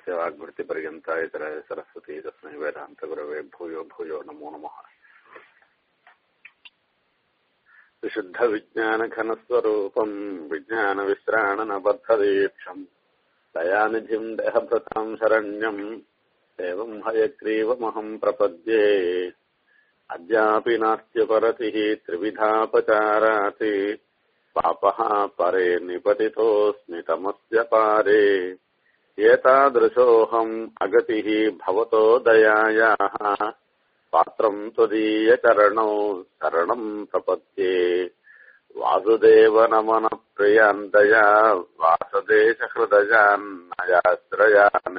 यस्य वाग्वृत्तिपर्यन्ता इतर सरस्वती तस्मै वेदान्तगुरवे भूयो भूयो नमो नमः विशुद्धविज्ञानघनस्वरूपम् विज्ञानविश्राणनबद्धदीक्षम् दयानिधिम् देहभृताम् शरण्यम् एवम् हयग्रीवमहम् प्रपद्ये अद्यापि नास्त्यपरतिः त्रिविधापचारात् पापः परे निपतितोऽस्मि तमस्य पारे एतादृशोऽहम् अगतिः भवतो दयायाः पात्रम् त्वदीयचरणौ शरणम् प्रपद्ये वासुदेव नमनप्रियान् दया वासदेशहृदयान्नयाश्रयान्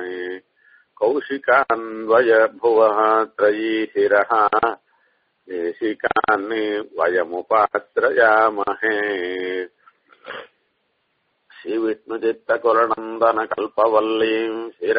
कौशिकान्वयभुवः त्रयीशिरः देशिकान् वयमुपाश्रयामहे श्रीविष्णुचित्तकुलनन्दनकल्पवल्लीम्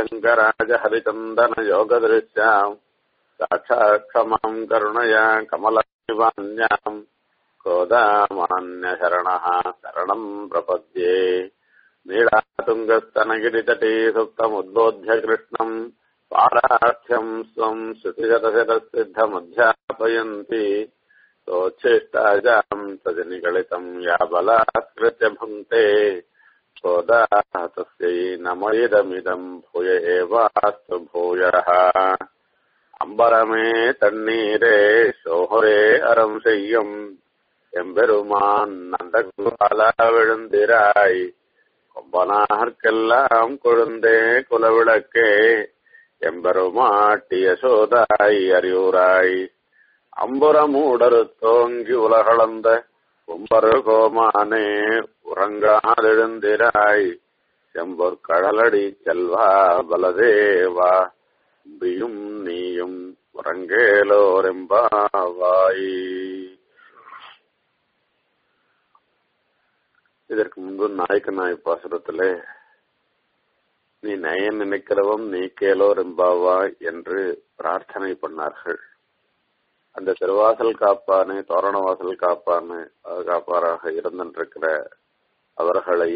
श्रीरङ्गराजहरिचन्दनयोगदृश्याम् साक्षाक्षमाम् करुणया कमलनिवान्याम् कोदामान्यशरणः शरणम् प्रपद्ये नीलातुङ्गस्तनगिरितटे सुप्तमुद्बोध्य कृष्णम् पाराख्यम् स्वम् श्रुतिशतशतसिद्धमध्यापयन्ति सोच्छिष्टाजाम् तजनिगलितम् या बलात्कृत्य भुङ्क्ते सोदा तस्यै नम इदमिदम् भूय एवास्तु भूयः அம்பரமே தண்ணீரே சோகரே அறம் செய்யும் எம்பெருமான் நந்தகுலால விழுந்திராய் கொம்பனார்க்கெல்லாம் கொழுந்தே குலவிளக்கே எம்பெருமாட்டிய சோதாய் அறிவுராய் அம்புறமூடரு தோங்கி உலகளந்த கும்பரு கோமானே உறங்காதெழுந்திராய் செம்பொற் கடலடி செல்வா பலதேவா அம்பியும் நீயும் உறங்கேலோரெம்பாவாய் இதற்கு முன்பு நாயக்க நாய் பாசுரத்திலே நீ நயன் நினைக்கிறவம் நீ கேலோர் எம்பாவாய் என்று பிரார்த்தனை பண்ணார்கள் அந்த திருவாசல் காப்பானு தோரணவாசல் காப்பானு காப்பாராக இருந்திருக்கிற அவர்களை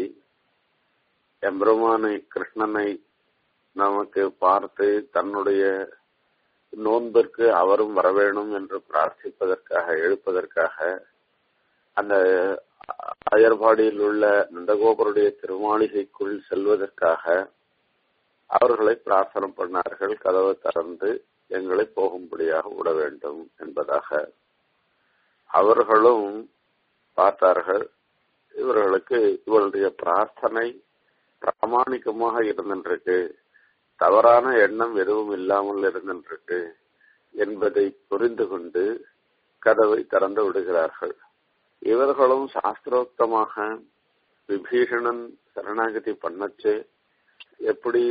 எம்பெருமானை கிருஷ்ணனை நமக்கு பார்த்து தன்னுடைய நோன்பிற்கு அவரும் வரவேணும் என்று பிரார்த்திப்பதற்காக எழுப்பதற்காக அந்த அயர்பாடியில் உள்ள நந்தகோபருடைய திருமாளிகைக்குள் செல்வதற்காக அவர்களை பிரார்த்தனை பண்ணார்கள் கதவை திறந்து எங்களை போகும்படியாக விட வேண்டும் என்பதாக அவர்களும் பார்த்தார்கள் இவர்களுக்கு இவருடைய பிரார்த்தனை பிராமணிகமாக இருந்திருக்கு தவறான எண்ணம் எதுவும் இல்லாமல் இருந்திருக்கு என்பதை புரிந்து கொண்டு கதவை திறந்து விடுகிறார்கள் இவர்களும் சாஸ்திரோக்தமாக விபீஷணன் சரணாகதி பண்ணச்சு எப்படி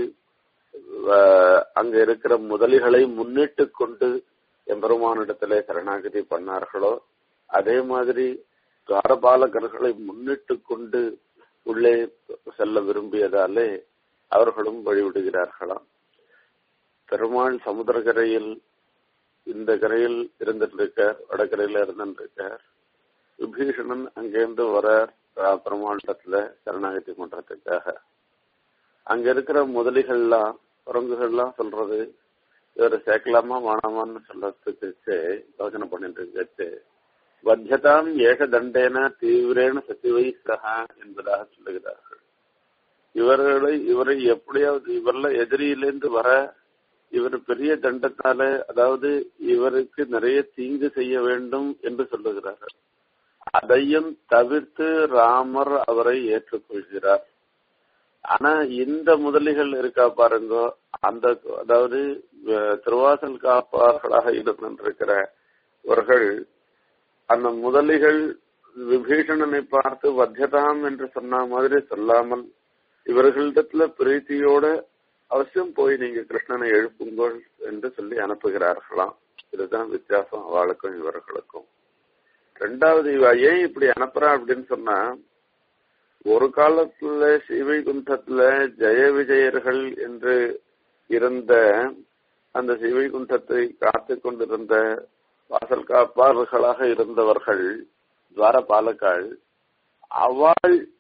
அங்க இருக்கிற முதலிகளை முன்னிட்டு கொண்டு எம்பெருமானிடத்திலே சரணாகதி பண்ணார்களோ அதே மாதிரி துவாரபாலகர்களை முன்னிட்டு கொண்டு உள்ளே செல்ல விரும்பியதாலே அவர்களும் வழிவிடுகிறார்களாம் பெருமாள் சமுதிரக்கரையில் இந்த கரையில் இருந்துருக்கார் வடகரையில இருந்துருக்கார் விபீஷணன் அங்கேருந்து வர பெருமாண்டத்துல சரணாகதி பண்றதுக்காக அங்க இருக்கிற முதலிகள்லாம் குரங்குகள்லாம் சொல்றது இவர் சேர்க்கலாமா வேணாமான்னு சொல்றதுக்கு யோசனை பண்ணிட்டு இருக்கு பத்தியதாம் ஏக தண்டேன தீவிரேன சசிவை சகா என்பதாக சொல்லுகிறார்கள் இவர்களை இவரை எப்படியாவது இவர்ல எதிரியிலிருந்து வர இவர் பெரிய தண்டத்தால அதாவது இவருக்கு நிறைய தீங்கு செய்ய வேண்டும் என்று சொல்லுகிறார்கள் அதையும் தவிர்த்து ராமர் அவரை ஏற்றுக்கொள்கிறார் ஆனா இந்த முதலிகள் இருக்கா பாருங்க அந்த அதாவது திருவாசல் காப்பார்களாக இருந்திருக்கிற இவர்கள் அந்த முதலிகள் விபீஷணனை பார்த்து வத்தியதாம் என்று சொன்ன மாதிரி சொல்லாமல் இவர்களிடத்துல பிரீத்தியோட அவசியம் போய் நீங்க கிருஷ்ணனை எழுப்புங்கள் என்று சொல்லி அனுப்புகிறார்களாம் இதுதான் வித்தியாசம் அவளுக்கும் இவர்களுக்கும் ரெண்டாவது இவ ஏன் இப்படி அனுப்புறா அப்படின்னு சொன்னா ஒரு காலத்துல சிவைகுண்டத்துல ஜெய விஜயர்கள் என்று இருந்த அந்த சிவைகுண்டத்தை காத்து கொண்டிருந்த வாசல் காப்பாளர்களாக இருந்தவர்கள் துவாரபாலக்காள் அவள்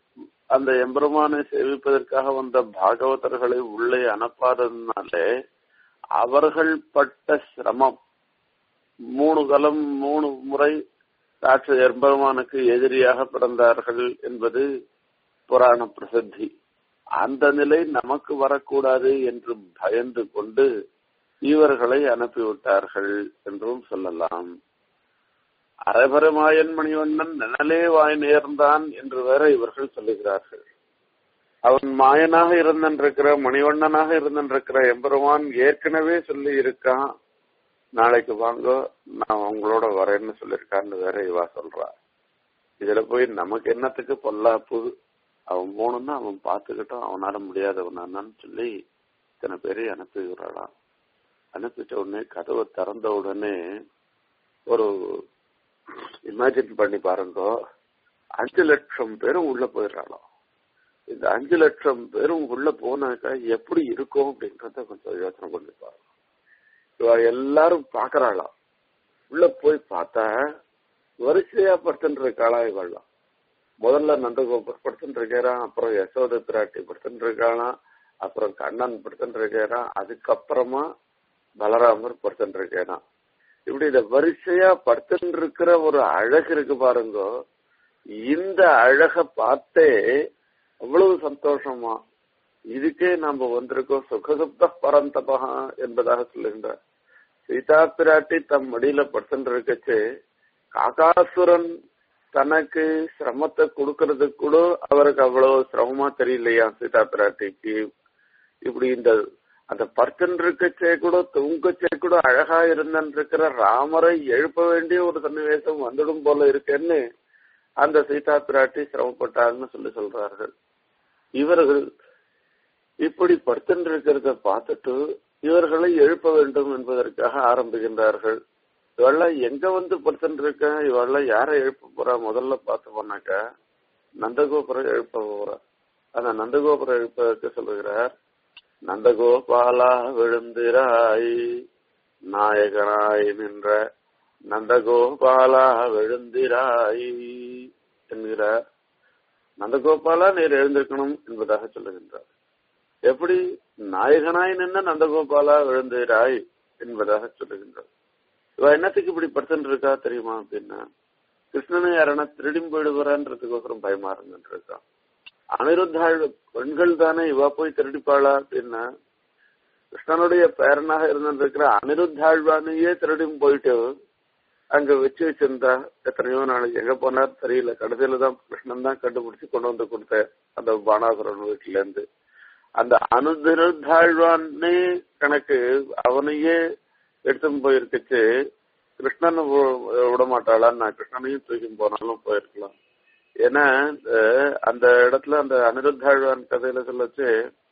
அந்த எம்பெருமானை சேவிப்பதற்காக வந்த பாகவதர்களை உள்ளே அனுப்பாததுனாலே அவர்கள் பட்ட சிரமம் மூணு கலம் மூணு முறை ராட்ச எம்பெருமானுக்கு எதிரியாக பிறந்தார்கள் என்பது புராண பிரசித்தி அந்த நிலை நமக்கு வரக்கூடாது என்று பயந்து கொண்டு இவர்களை அனுப்பிவிட்டார்கள் என்றும் சொல்லலாம் அரைபரமாயன் மணிவண்ணன் நிழலே வாய் நேர்ந்தான் என்று வேற இவர்கள் சொல்லுகிறார்கள் அவன் மாயனாக இருந்திருக்கிற மணிவண்ணனாக இருந்திருக்கிற எம்பெருமான் ஏற்கனவே சொல்லி இருக்கான் நாளைக்கு வாங்க நான் உங்களோட வரேன்னு சொல்லியிருக்கான்னு வேற இவா சொல்றா இதுல போய் நமக்கு என்னத்துக்கு பொல்லாப்பு அவன் போகணும்னா அவன் பார்த்துக்கிட்டோம் அவனால முடியாதவனான்னு சொல்லி இத்தனை பேரையும் அனுப்பி விடுறாளாம் அனுப்பிச்ச உடனே கதவை திறந்த உடனே ஒரு இமேஜின் பண்ணி பாருங்க அஞ்சு லட்சம் பேரும் உள்ள போயிடுறாளாம் இந்த அஞ்சு லட்சம் பேரும் உள்ள போனாக்கா எப்படி இருக்கும் அப்படின்றத கொஞ்சம் யோசனை பண்ணி பாருங்க இவ எல்லாரும் பாக்குறாளாம் உள்ள போய் பார்த்தா வரிசையா படுத்துட்டு இருக்காளா இவள்லாம் முதல்ல நந்தகோபர் படுத்துட்டு இருக்கிறான் அப்புறம் யசோத பிராட்டி படுத்துட்டு இருக்காளாம் அப்புறம் கண்ணன் படுத்துட்டு இருக்கிறான் அதுக்கப்புறமா பலராமர் படுத்துட்டு இருக்கிறான் இப்படி இந்த வரிசையா படுத்துட்டு இருக்கிற ஒரு அழகு இருக்கு பாருங்க இந்த அழக பார்த்தே அவ்வளவு சந்தோஷமா இதுக்கே நாம வந்திருக்கோம் சுகசுப்த பரந்தபகா என்பதாக சொல்லுகின்றார் சீதா பிராட்டி தம் மடியில படுத்துட்டு இருக்கச்சு காகாசுரன் தனக்கு சிரமத்தை கொடுக்கறதுக்கு கூட அவருக்கு அவ்வளவு சிரமமா தெரியலையா சீதா பிராட்டிக்கு இப்படி இந்த அந்த பர்த்தன் இருக்கச்சே கூட தூங்கச்சே கூட அழகா இருந்தன் இருக்கிற ராமரை எழுப்ப வேண்டிய ஒரு சன்னிவேசம் வந்துடும் போல இருக்கேன்னு அந்த சீதா பிராட்டி சிரமப்பட்டாங்கன்னு சொல்லி சொல்றார்கள் இவர்கள் இப்படி படுத்துட்டு இருக்கிறத பார்த்துட்டு இவர்களை எழுப்ப வேண்டும் என்பதற்காக ஆரம்பிக்கின்றார்கள் இவெல்லாம் எங்க வந்து படுத்துட்டு இருக்க இவெல்லாம் யாரை எழுப்ப போறா முதல்ல பார்த்து போனாக்க நந்தகோபுரம் எழுப்ப போறா அந்த நந்தகோபுரம் எழுப்பதற்கு சொல்லுகிறார் நந்தகோபாலா விழுந்திராய் நாயகனாய் நின்ற நந்தகோபாலா விழுந்திராய் என்கிறார் நந்தகோபாலா நீர் எழுந்திருக்கணும் என்பதாக சொல்லுகின்றார் எப்படி நாயகனாய் நின்ன நந்தகோபாலா விழுந்திராய் என்பதாக சொல்லுகின்றார் இவ என்னத்துக்கு இப்படி படுத்துட்டு இருக்கா தெரியுமா அப்படின்னா கிருஷ்ணனை யாரனா திருடி போயிடுவாரான்றதுக்கோசரம் பயமா இருந்துட்டு இருக்கான் அனிருத்தாள் பெண்கள் தானே இவ போய் திருடிப்பாளா அப்படின்னா கிருஷ்ணனுடைய பேரனாக இருந்திருக்கிற அனிருத்தாழ்வானையே திருடி போயிட்டு அங்க வச்சு வச்சிருந்தா எத்தனையோ நாளைக்கு எங்க போனார் தெரியல கடைசியில தான் கிருஷ்ணன் தான் கண்டுபிடிச்சு கொண்டு வந்து கொடுத்த அந்த பானாசுரன் வீட்டுல இருந்து அந்த அனுதிருத்தாழ்வானே கணக்கு அவனையே எடுத்துன்னு போயிருக்குச்சு கிருஷ்ணன் விட மாட்டாளான்னு நான் கிருஷ்ணனையும் தூக்கி போனாலும் போயிருக்கலாம் ஏன்னா அந்த இடத்துல அந்த அனிருத்தாழ்வான் கதையில சொல்லச்சு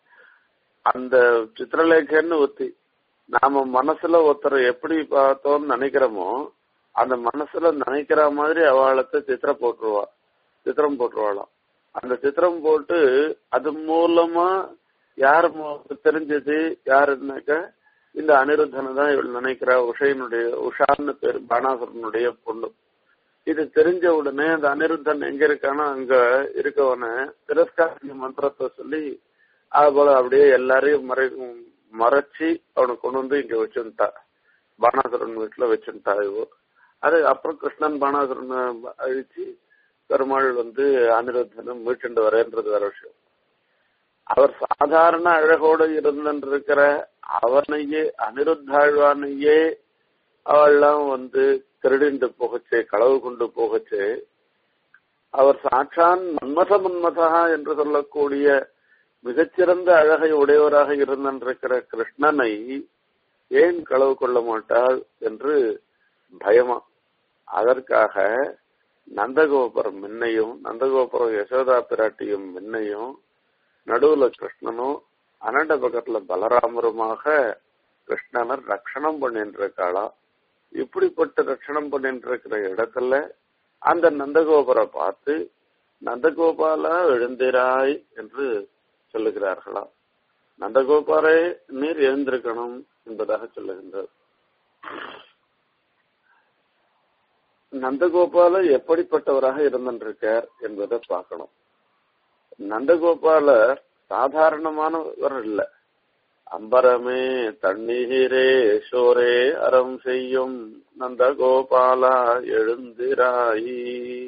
அந்த சித்திரலேகன்னு ஒத்தி நாம மனசுல ஒருத்தரை எப்படி பார்த்தோம்னு நினைக்கிறோமோ அந்த மனசுல நினைக்கிற மாதிரி அவளத்தை சித்திரம் போட்டுருவா சித்திரம் போட்டுருவாளாம் அந்த சித்திரம் போட்டு அது மூலமா யார் தெரிஞ்சது யாருன்னாக்க இந்த அனிருத்தனை தான் இவள் நினைக்கிறா உஷையினுடைய உஷான்னு பேர் பானாசுரனுடைய பொண்ணு இது தெரிஞ்ச உடனே அந்த அனிருத்தன் எங்க இருக்கானோ அங்க இருக்கவன திரஸ்கார மந்திரத்தை சொல்லி அது போல அப்படியே எல்லாரையும் மறை மறைச்சி அவனை கொண்டு வந்து இங்க வச்சுட்டா பானாசுரன் வீட்டுல வச்சுட்டா இவோ அது அப்புறம் கிருஷ்ணன் பானாசுரனை அழிச்சு பெருமாள் வந்து அனிருத்தனும் மீட்டுண்டு வரேன்றது வேற விஷயம் அவர் சாதாரண அழகோடு இருந்திருக்கிற அவனையே அனிருத்தாழ்வானையே அவெல்லாம் வந்து திருடிண்டு போகச்சே களவு கொண்டு போகச்சே அவர் சாட்சான் மன்மத மன்மதா என்று சொல்லக்கூடிய மிகச்சிறந்த அழகை உடையவராக இருந்திருக்கிற கிருஷ்ணனை ஏன் களவு கொள்ள மாட்டாள் என்று பயமா அதற்காக நந்தகோபுரம் மின்னையும் நந்தகோபுரம் யசோதா பிராட்டியும் மின்னையும் நடுவுல கிருஷ்ணனும் அனண்ட பக்கத்துல பலராமருமாக கிருஷ்ணனர் ரட்சணம் பண்ணிட்டு இருக்காளா இப்படிப்பட்ட ரட்சணம் பண்ணிட்டு இருக்கிற இடத்துல அந்த நந்தகோபுரை பார்த்து நந்தகோபாலா எழுந்திராய் என்று சொல்லுகிறார்களா நந்தகோபாலே நீர் எழுந்திருக்கணும் என்பதாக சொல்லுகின்றார் நந்தகோபால எப்படிப்பட்டவராக இருந்திருக்கார் என்பதை பார்க்கணும் நந்தகோபாலர் சாதாரணமானவர் இல்ல அம்பரமே தண்ணீரே சோரே அறம் செய்யும் நந்தகோபாலா எழுந்திராயி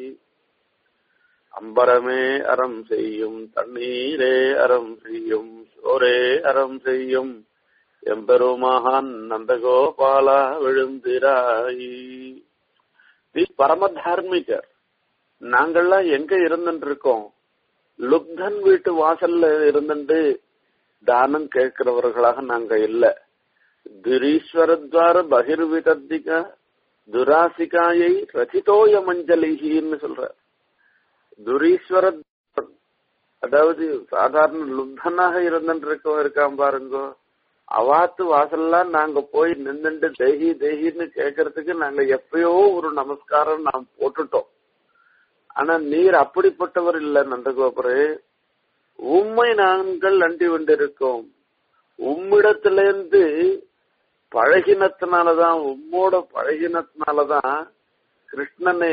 அம்பரமே அறம் செய்யும் தண்ணீரே அறம் செய்யும் சோரே அறம் செய்யும் எம்பெருமான் நந்தகோபாலா விழுந்திராயி நீ பரம தார்மிகர் நாங்கள்லாம் எங்க இருந்துட்டு இருக்கோம் லுப்தன் வீட்டு வாசல்ல இருந்துட்டு தானம் கேட்கிறவர்களாக நாங்க இல்ல துரீஸ்வரத்வார பகிர்விதத்திக துராசிகாயை ரசிதோய மஞ்சளிகின்னு சொல்ற துரீஸ்வர அதாவது சாதாரண லுப்தனாக இருந்துட்டு இருக்கவன் இருக்கான் பாருங்க அவாத்து வாசல்லாம் நாங்க போய் நின்னுட்டு தேகி தேகின்னு கேட்கறதுக்கு நாங்க எப்பயோ ஒரு நமஸ்காரம் நாம் போட்டுட்டோம் ஆனா நீர் அப்படிப்பட்டவர் இல்ல நந்தகோபுரே உண்மை நாங்கள் அண்டி கொண்டிருக்கோம் உம்மிடத்திலிருந்து பழகினத்தினாலதான் உம்மோட பழகினத்தினாலதான் கிருஷ்ணனே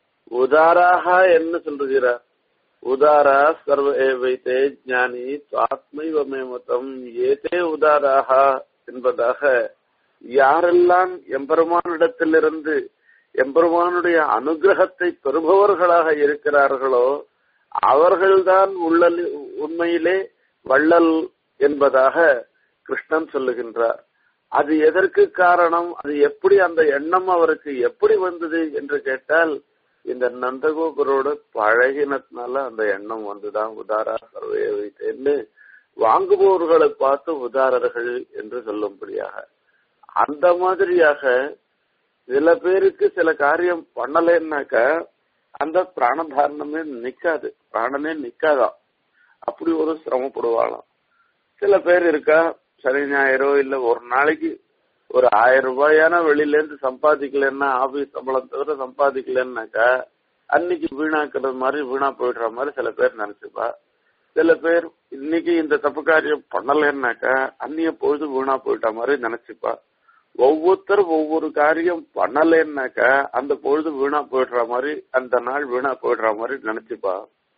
உதாராக என்ன சொல்லுகிறார் உதாரா சர்வ வைத்தே ஞானி ஆத்மைவமே மதம் ஏதே உதாராக என்பதாக யாரெல்லாம் எம்பெருமானிடத்திலிருந்து எம்பெருமானுடைய அனுகிரகத்தை பெறுபவர்களாக இருக்கிறார்களோ அவர்கள்தான் உள்ளல் உண்மையிலே வள்ளல் என்பதாக கிருஷ்ணன் சொல்லுகின்றார் அது எதற்கு காரணம் அது எப்படி அந்த எண்ணம் அவருக்கு எப்படி வந்தது என்று கேட்டால் இந்த நந்தகோபுரோட பழகினத்தினால அந்த எண்ணம் வந்துதான் உதாரா சர்வே வைத்தேன்னு வாங்குபவர்களை பார்த்து உதாரர்கள் என்று சொல்லும்படியாக அந்த மாதிரியாக சில பேருக்கு சில காரியம் பண்ணலைன்னாக்க அந்த பிராணதாரணமே நிக்காது பிராணனே நிக்காதான் அப்படி ஒரு சிரமப்படுவாளாம் சில பேர் இருக்கா சனி ஞாயிறோ இல்ல ஒரு நாளைக்கு ஒரு ஆயிரம் ரூபாயான வெளியில இருந்து சம்பாதிக்கலன்னா ஆபீஸ் சம்பளம் தவிர சம்பாதிக்கலன்னாக்கா அன்னைக்கு வீணாக்குறது மாதிரி வீணா போயிடுற மாதிரி சில பேர் நினைச்சுப்பா சில பேர் இன்னைக்கு இந்த தப்பு காரியம் பண்ணலன்னாக்கா அன்னைய பொழுது வீணா போயிட்ட மாதிரி நினைச்சுப்பா ஒவ்வொருத்தரும் ஒவ்வொரு காரியம் பண்ணலன்னாக்கா அந்த பொழுது வீணா போயிடுற மாதிரி அந்த நாள் வீணா போயிடுற மாதிரி நினைச்சுப்பா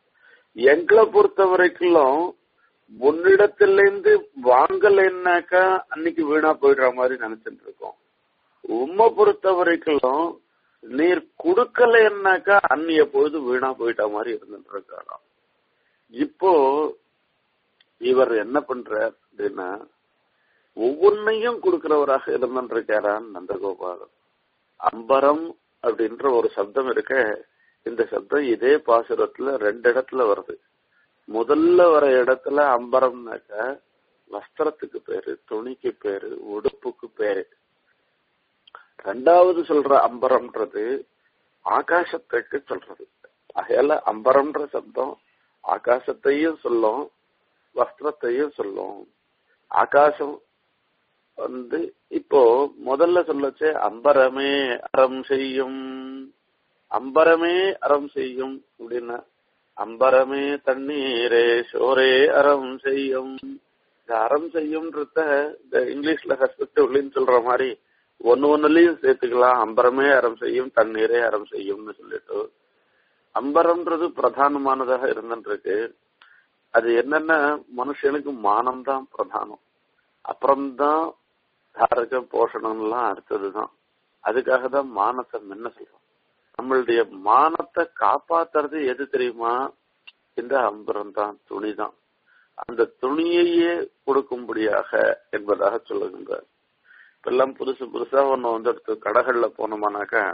எங்களை பொறுத்த வரைக்கும் உன்னிடத்திலிருந்து வாங்கலைன்னாக்கா அன்னைக்கு வீணா போயிடுற மாதிரி நினைச்சிட்டு இருக்கோம் உண்மை பொறுத்த வரைக்கும் நீர் கொடுக்கலைன்னாக்கா அன்னைய பொழுது வீணா போயிட்ட மாதிரி இருந்துட்டு இருக்காராம் இப்போ இவர் என்ன பண்றார் அப்படின்னா ஒவ்வொன்னையும் கொடுக்கிறவராக இருந்திருக்காரான் நந்தகோபாலன் அம்பரம் அப்படின்ற ஒரு சப்தம் இருக்க இந்த சப்தம் இதே பாசுரத்துல ரெண்டு இடத்துல வருது முதல்ல வர இடத்துல அம்பரம்னாக்க வஸ்திரத்துக்கு பேரு துணிக்கு பேரு உடுப்புக்கு பேரு ரெண்டாவது சொல்ற அம்பரம்ன்றது ஆகாசத்துக்கு சொல்றது அகையால அம்பரம்ன்ற சப்தம் ஆகாசத்தையும் சொல்லும் வஸ்திரத்தையும் சொல்லும் ஆகாசம் வந்து இப்போ முதல்ல சொல்லச்சே அம்பரமே அறம் செய்யும் அம்பரமே அறம் செய்யும் அப்படின்னா அம்பரமே தண்ணீரே சோரே அறம் செய்யும் இந்த அறம் செய்யும்ன்றத இந்த இங்கிலீஷ்ல ஹஸ்பெக்டிவ்லின்னு சொல்ற மாதிரி ஒன்னு ஒன்னுலயும் சேர்த்துக்கலாம் அம்பரமே அறம் செய்யும் தண்ணீரே அறம் செய்யும்னு சொல்லிட்டு அம்பரம்ன்றது பிரதானமானதாக இருந்துருக்கு அது என்னன்னா மனுஷனுக்கு மானம் தான் பிரதானம் அப்புறம்தான் தாரக போஷணம்லாம் அடுத்ததுதான் அதுக்காக தான் மானத்தை முன்ன சொல்றோம் நம்மளுடைய மானத்தை காப்பாத்துறது எது தெரியுமா இந்த அம்பரம் தான் துணி தான் அந்த துணியையே கொடுக்கும்படியாக என்பதாக சொல்லுகின்றார் இப்பெல்லாம் புதுசு புதுசா ஒண்ணு வந்து எடுத்து கடைகள்ல போனோமானாக்கா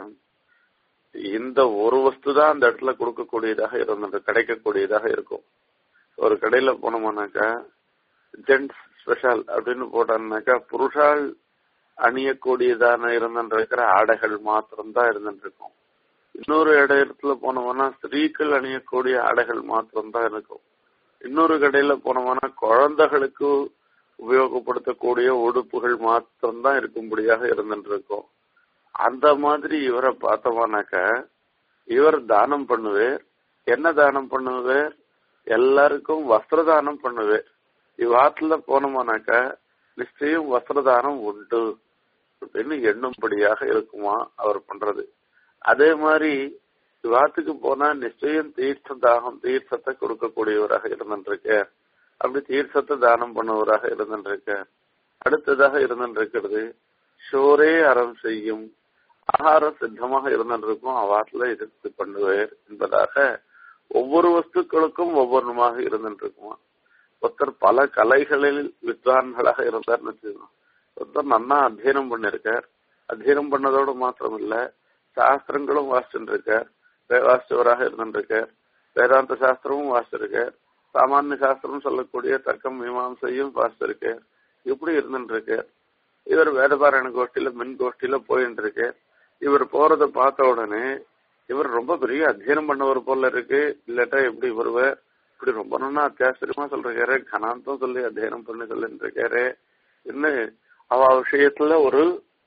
இந்த ஒரு வஸ்து தான் அந்த இடத்துல கொடுக்கக்கூடியதாக இருந்தது கிடைக்கக்கூடியதாக இருக்கும் ஒரு கடையில போனோமானாக்கா ஜென்ட்ஸ் ஸ்பெஷல் அப்படின்னு போட்டோம்னாக்கா புருஷால் அணியக்கூடியதான இருந்துருக்கிற ஆடைகள் மாத்திரம்தான் இருந்துட்டு இருக்கும் இன்னொரு இடத்துல போனோம்னா ஸ்திரீக்கள் அணியக்கூடிய ஆடைகள் மாத்திரம்தான் இருக்கும் இன்னொரு கடையில போனோம்னா குழந்தைகளுக்கு உபயோகப்படுத்தக்கூடிய உடுப்புகள் மாத்திரம்தான் இருக்கும்படியாக இருந்துட்டு இருக்கும் அந்த மாதிரி இவரை பார்த்தோம்னாக்க இவர் தானம் பண்ணுவேர் என்ன தானம் பண்ணுவேர் எல்லாருக்கும் வஸ்திர தானம் பண்ணுவேர் இவ்வாத்துல போனோம்னாக்க நிச்சயம் வஸ்திரதானம் உண்டு அப்படின்னு எண்ணும்படியாக இருக்குமா அவர் பண்றது அதே மாதிரி இவாத்துக்கு போனா நிச்சயம் தீர்த்த தாகம் தீர்த்தத்தை கொடுக்கக்கூடியவராக இருந்துருக்க அப்படி தீர்த்தத்தை தானம் பண்ணுவராக இருந்துருக்க அடுத்ததாக இருந்துருக்கிறது ஷோரே அறம் செய்யும் ஆகாரம் சித்தமாக இருந்திருக்கும் அவாத்துல எதிர்த்து பண்ணுவேர் என்பதாக ஒவ்வொரு வஸ்துக்களுக்கும் ஒவ்வொன்றுமாக இருந்துருக்குமா ஒருத்தர் பல கலைகளில் வித்வான்களாக இருந்தார்னு வச்சுக்கணும் ஒருத்தர் நன்னா அத்தியனம் பண்ணிருக்கார் அத்தியனம் பண்ணதோடு மாத்திரம் இல்ல சாஸ்திரங்களும் வாசிச்சுட்டு இருக்கார் வாசிச்சவராக இருந்துருக்கார் வேதாந்த சாஸ்திரமும் வாசிச்சிருக்கார் சாமானிய சாஸ்திரம் சொல்லக்கூடிய தர்க்கம் மீமாசையும் வாசிச்சிருக்கார் இப்படி இருந்துருக்கார் இவர் வேதபாராயண கோஷ்டியில மின் கோஷ்டியில போயிட்டு இருக்கு இவர் போறத பார்த்த உடனே இவர் ரொம்ப பெரிய அத்தியனம் பண்ணவர் போல இருக்கு இல்லாட்டா எப்படி வருவார் இப்படி ரொம்ப நல்லா அத்தியாச்சரியமா சொல்றாரு கனாந்தம் சொல்லி அத்தியனம் பண்ணி சொல்லிட்டு இருக்காரு என்ன அவ விஷயத்துல ஒரு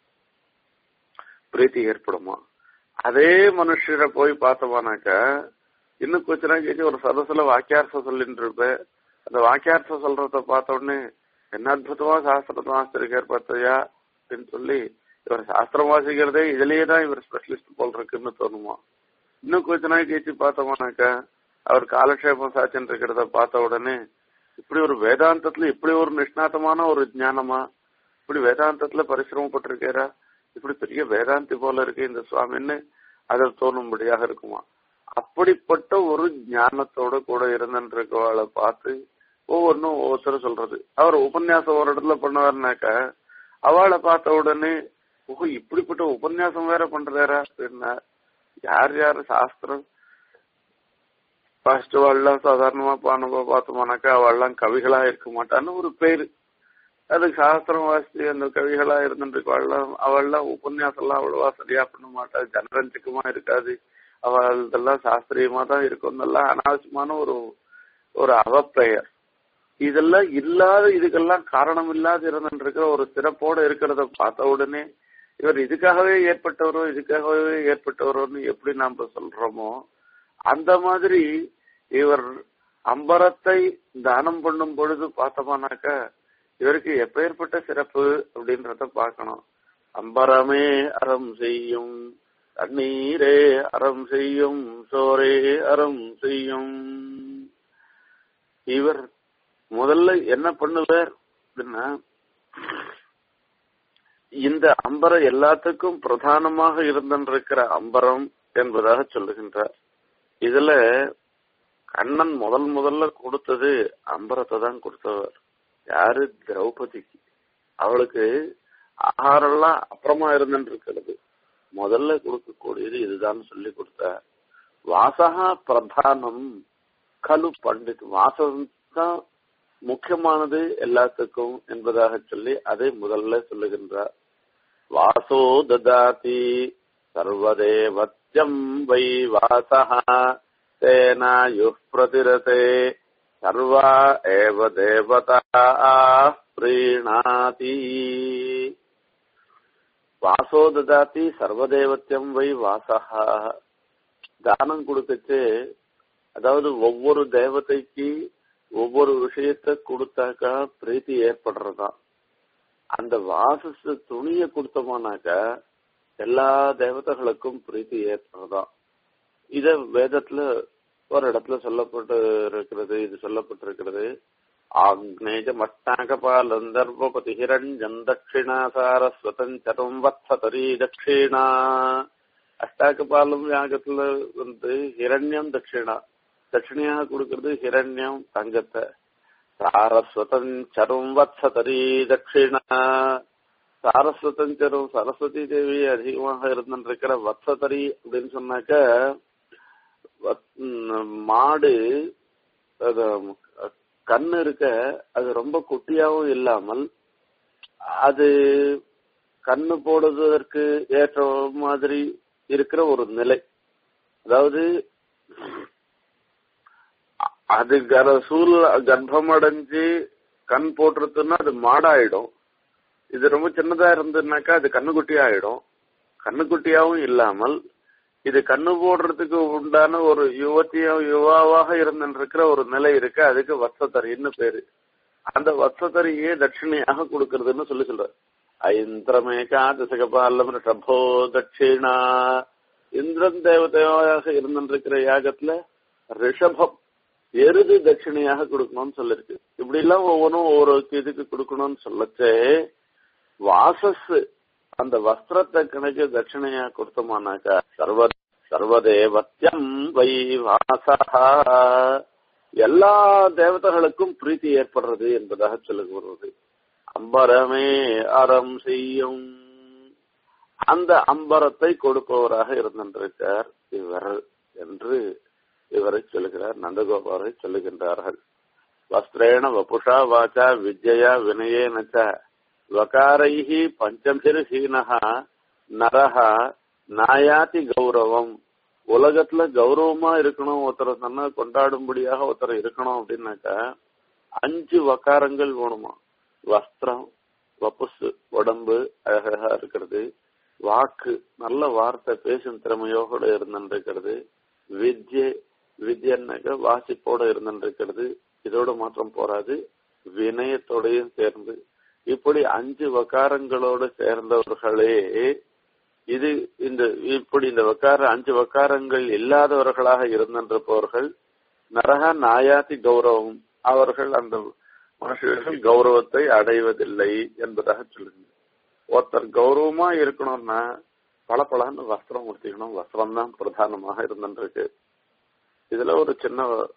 பிரீத்தி ஏற்படுமா அதே மனுஷரை போய் பார்த்தோமானாக்கா இன்னும் கொஞ்ச நாள் கழிச்சு ஒரு சதசுல வாக்கியார்த்தம் சொல்லிட்டு இருப்பேன் அந்த வாக்கியார்த்தம் சொல்றத பார்த்த உடனே என்ன அற்புதமா சாஸ்திரத்தை வாசிச்சிருக்கார் பார்த்தையா அப்படின்னு சொல்லி இவர் சாஸ்திரம் வாசிக்கிறதே இதுலயே தான் இவர் ஸ்பெஷலிஸ்ட் போல் இருக்குன்னு தோணுமா இன்னும் கொஞ்ச நாள் கழிச்சு பார்த்தோமானாக்கா அவர் காலக்ஷேபம் சாட்சின்னு இருக்கிறத பார்த்த உடனே இப்படி ஒரு வேதாந்தத்துல இப்படி ஒரு நிஷ்ணாத்தமான ஒரு ஞானமா இப்படி வேதாந்தத்துல பரிசிரமப்பட்டிருக்காரா இப்படி பெரிய வேதாந்தி போல இருக்கு இந்த சுவாமின்னு அதை தோணும்படியாக இருக்குமா அப்படிப்பட்ட ஒரு ஞானத்தோட கூட இருந்துருக்கவாளை பார்த்து ஒவ்வொன்றும் ஒவ்வொருத்தரும் சொல்றது அவர் உபன்யாசம் ஒரு இடத்துல பண்ணுவாருனாக்கா அவளை பார்த்த உடனே ஓஹோ இப்படிப்பட்ட உபன்யாசம் வேற பண்றாரா அப்படின்னா யார் யார் சாஸ்திரம் ஃபர்ஸ்ட் அவள்லாம் சாதாரணமா பானபா பார்த்தோம்னாக்கா அவள்லாம் கவிகளா இருக்க மாட்டான்னு ஒரு பேரு அதுக்கு சாஸ்திரம் வாசி அந்த கவிகளா இருந்துட்டு அவள்லாம் அவள்லாம் உபன்யாசம் எல்லாம் அவ்வளவா சரியா பண்ண மாட்டா ஜனரஞ்சகமா இருக்காது அவள் இதெல்லாம் சாஸ்திரியமா தான் இருக்கும் இதெல்லாம் அனாவசியமான ஒரு ஒரு அவப்பெயர் இதெல்லாம் இல்லாத இதுக்கெல்லாம் காரணம் இல்லாத இருந்துருக்கிற ஒரு சிறப்போட இருக்கிறத பார்த்த உடனே இவர் இதுக்காகவே ஏற்பட்டவரோ இதுக்காகவே ஏற்பட்டவரோன்னு எப்படி நாம சொல்றோமோ அந்த மாதிரி இவர் அம்பரத்தை தானம் பண்ணும் பொழுது பார்த்தோமானாக்கா இவருக்கு எப்பேற்பட்ட சிறப்பு அப்படின்றத பார்க்கணும் அம்பரமே அறம் செய்யும் தண்ணீரே அறம் செய்யும் சோரே அறம் செய்யும் இவர் முதல்ல என்ன பண்ணுவார் அப்படின்னா இந்த அம்பரம் எல்லாத்துக்கும் பிரதானமாக இருந்திருக்கிற அம்பரம் என்பதாக சொல்லுகின்றார் இதுல கண்ணன் முதல் முதல்ல கொடுத்தது அம்பரத்தை தான் கொடுத்தவர் யாரு திரௌபதிக்கு அவளுக்கு ஆகாரம்லாம் அப்புறமா இருந்துருக்கிறது முதல்ல கொடுக்கக்கூடியது இதுதான் சொல்லி கொடுத்தார் வாசகா பிரதானம் கலு பண்டித் வாசம் தான் முக்கியமானது எல்லாத்துக்கும் என்பதாக சொல்லி அதை முதல்ல சொல்லுகின்றார் வாசோ ததாதி சர்வதேவத்யம் வை வாசகா தேனாயு பிரதிரதே சர்வா ஏவ தேவதா பிரீணாதி வாசோ ததாதி சர்வதேவத்தியம் வை வாசகா தானம் கொடுத்துச்சு அதாவது ஒவ்வொரு தேவதைக்கு ஒவ்வொரு விஷயத்த கொடுத்தாக்கா பிரீத்தி ஏற்படுறதா அந்த வாசஸ் துணிய கொடுத்தோமானாக்கா எல்லா தேவதைகளுக்கும் பிரீத்தி ஏற்படுறதா இத வேதத்துல ஒரு இடத்துல சொல்லப்பட்டு இருக்கிறது இது சொல்லப்பட்டிருக்கிறது ஆக்னேஜம் அஷ்டாகபாலந்தர்வபதி ஹிரண்யம் தட்சிணா சாரஸ்வதஞ்சரம் வத்சதரி தட்சிணா அஷ்டாகபாலம் யாகத்துல வந்து ஹிரண்யம் தட்சிணா தட்சிணையாக கொடுக்கறது ஹிரண்யம் தங்கத்தை சாரஸ்வதஞ்சரும் வத்சதரி தட்சிணா சாரஸ்வதஞ்சரும் சரஸ்வதி தேவி அதிகமாக இருந்திருக்கிற வத்சதரி அப்படின்னு சொன்னாக்க மாடு கண்ணு இருக்க அது ரொம்ப குட்டியாவும் இல்லாமல் அது கண்ணு போடுவதற்கு ஏற்ற மாதிரி இருக்கிற ஒரு நிலை அதாவது அது கர சூழ் கர்ப்பம் அடைஞ்சு கண் போட்டுருதுன்னா அது மாடாயிடும் இது ரொம்ப சின்னதா இருந்ததுனாக்கா அது கண்ணுக்குட்டி ஆயிடும் கண்ணுக்குட்டியாவும் இல்லாமல் இது கண்ணு போடுறதுக்கு உண்டான ஒரு யுவத்தியும் யுவாவாக இருந்திருக்கிற ஒரு நிலை இருக்கு அதுக்கு வத்சதரின்னு பேரு அந்த வத்சதரியே தட்சிணையாக கொடுக்கறதுன்னு சொல்லி சொல்ற ஐந்திரமேகா திசகபாலம் ரிஷபோ தட்சிணா இந்திரன் தேவதையாக இருந்திருக்கிற யாகத்துல ரிஷபம் எருது தட்சிணையாக கொடுக்கணும்னு சொல்லிருக்கு இப்படி எல்லாம் ஒவ்வொன்றும் ஒவ்வொரு இதுக்கு கொடுக்கணும்னு சொல்லச்சே வாசஸ் அந்த வஸ்திரத்தை கணக்கு தட்சிணையா கொடுத்தோமானாக்கா சர்வ சர்வதேவத்தியம் வை வாசகா எல்லா தேவதைகளுக்கும் பிரீத்தி ஏற்படுறது என்பதாக சொல்லுகிறது அம்பரமே அறம் செய்யும் அந்த அம்பரத்தை கொடுப்பவராக இருந்திருக்கார் இவர் என்று இவரை சொல்லுகிறார் நந்தகோபாலை சொல்லுகின்றார்கள் வஸ்திரேண வபுஷா வாச்சா வித்யா வினயேனச்ச வகாரைஹி பஞ்சபிர்ஹீனஹா நரஹா நாயாதி கௌரவம் உலகத்துல கௌரவமா இருக்கணும் ஒருத்தரை சொன்னா கொண்டாடும்படியாக ஒருத்தர் இருக்கணும் அப்படின்னாக்கா அஞ்சு வக்காரங்கள் வேணுமா வஸ்திரம் வப்புசு உடம்பு அழகா இருக்கிறது வாக்கு நல்ல வார்த்தை பேசும் திறமையோட இருந்திருக்கிறது வித்யை வித்யன்னாக்க வாசிப்போட இருந்திருக்கிறது இதோட மாத்திரம் போராது வினயத்தோடையும் சேர்ந்து இப்படி அஞ்சு வக்காரங்களோடு சேர்ந்தவர்களே இது இந்த இப்படி இந்த வக்கார அஞ்சு வக்காரங்கள் இல்லாதவர்களாக இருந்திருப்பவர்கள் நரக நாயாதி கௌரவம் அவர்கள் அந்த மனுஷர்கள் கௌரவத்தை அடைவதில்லை என்பதாக சொல்லுங்க ஒருத்தர் கௌரவமா இருக்கணும்னா பல பலன்னு வஸ்திரம் உடுத்திக்கணும் வஸ்திரம் தான் பிரதானமாக இருந்துருக்கு இதுல ஒரு சின்ன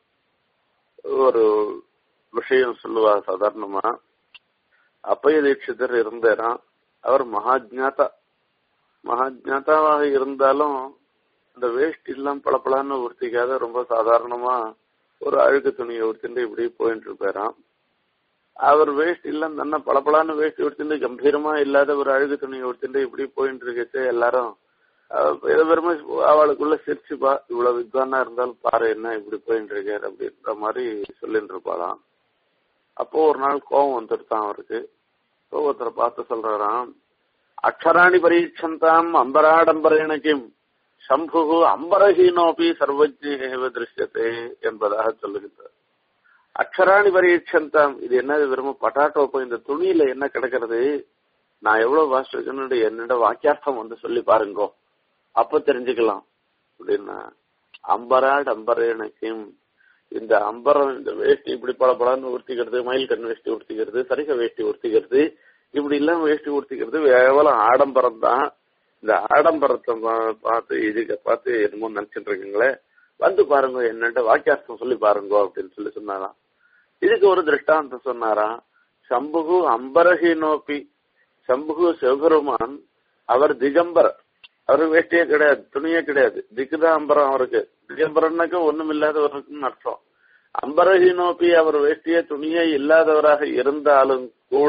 ஒரு விஷயம் சொல்லுவா சாதாரணமா அப்பய தீட்சிதர் இருந்தாரா அவர் மகாஜாதா மகாஜாதாவாக இருந்தாலும் இந்த வேஷ்டி எல்லாம் பளபளன்னு உடுத்திக்காத ரொம்ப சாதாரணமா ஒரு அழுக்கு துணியை உடுத்திட்டு இப்படி போயிட்டு இருப்பாராம் அவர் வேஷ்டி எல்லாம் தன்ன பளபளன்னு வேஷ்டி உடுத்திட்டு கம்பீரமா இல்லாத ஒரு அழுகு துணியை உடுத்திட்டு இப்படி போயிட்டு இருக்கச்சு எல்லாரும் பெருமை அவளுக்குள்ள சிரிச்சுப்பா இவ்வளவு வித்வானா இருந்தாலும் பாரு என்ன இப்படி போயிட்டு இருக்காரு அப்படின்ற மாதிரி சொல்லிட்டு இருப்பாளாம் அப்போ ஒரு நாள் கோபம் வந்துருத்தான் அவருக்கு ஒருத்தரை பார்த்து சொல்றாராம் அக்ஷராணி பரீட்சந்தாம் அம்பராடம்பரேனகிம் சம்பு அம்பரஹீனோபி சர்வஜேவ திருஷ்யத்தே என்பதாக சொல்லுகின்றார் அக்ஷராணி பரீட்சந்தாம் இது என்னது வெறும் பட்டாட்டோப்போ இந்த துணியில என்ன கிடக்கிறது நான் எவ்வளவு வாசிச்சிருக்கேன்னு என்னோட வாக்கியார்த்தம் வந்து சொல்லி பாருங்கோ அப்ப தெரிஞ்சுக்கலாம் அப்படின்னா அம்பராட் அம்பரேனகிம் இந்த அம்பரம் இந்த வேஷ்டி இப்படி பல பலன்னு உடுத்திக்கிறது மயில் கண் வேஷ்டி உடுத்திக்கிறது சரிக வேஷ்டி உடுத்திக்கிறது இப்படி எல்லாம் வேஷ்டி உடுத்திக்கிறது கேவலம் ஆடம்பரம் தான் இந்த ஆடம்பரத்தை பார்த்து இதுக்கு பார்த்து என்னமோ நினைச்சிட்டு இருக்கீங்களே வந்து பாருங்க என்னட்ட வாக்கியார்த்தம் சொல்லி பாருங்க அப்படின்னு சொல்லி சொன்னாராம் இதுக்கு ஒரு திருஷ்டாந்தம் சொன்னாராம் சம்புகு அம்பரஹி நோப்பி சம்புகு சிவபெருமான் அவர் திகம்பர் அவர் வேஷ்டியே கிடையாது துணியே கிடையாது திக்குதான் அம்பரம் அவருக்கு திகம்பரன்னாக்க ஒண்ணும் இல்லாதவருக்குன்னு அர்த்தம் அம்பரஹி நோப்பி அவர் வேஷ்டியே துணியே இல்லாதவராக இருந்தாலும் கூட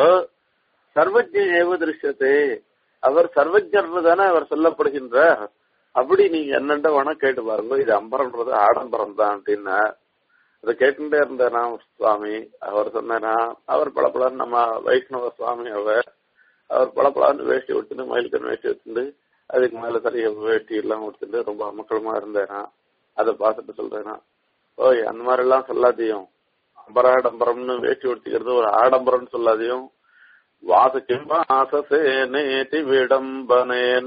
சர்வஜ ஏவ திருஷ்யத்தை அவர் சர்வஜர்னு தானே அவர் சொல்லப்படுகின்றார் அப்படி நீங்க என்னண்ட வேணா கேட்டு பாருங்க இது அம்பரம்ன்றது ஆடம்பரம் தான் அப்படின்னா அதை கேட்டுட்டே இருந்தாரா சுவாமி அவர் சொன்னாரா அவர் பளபளன்னு நம்ம வைஷ்ணவ சுவாமி அவர் அவர் பளபளன்னு வேஷ்டி விட்டுட்டு மயிலுக்கன் வேஷ்டி வச்சுட்டு அதுக்கு மேல சரிய வேஷ்டி எல்லாம் கொடுத்துட்டு ரொம்ப அமக்கலமா இருந்தேனா அதை பார்த்துட்டு சொல்றேனா ஓய் அந்த மாதிரி எல்லாம் சொல்லாதையும் அம்பராடம்பரம்னு வேஷ்டி உடுத்திக்கிறது ஒரு ஆடம்பரம்னு சொல்லாதையும் வாசக்கிம் வாசசே நேதி விடம்பனேன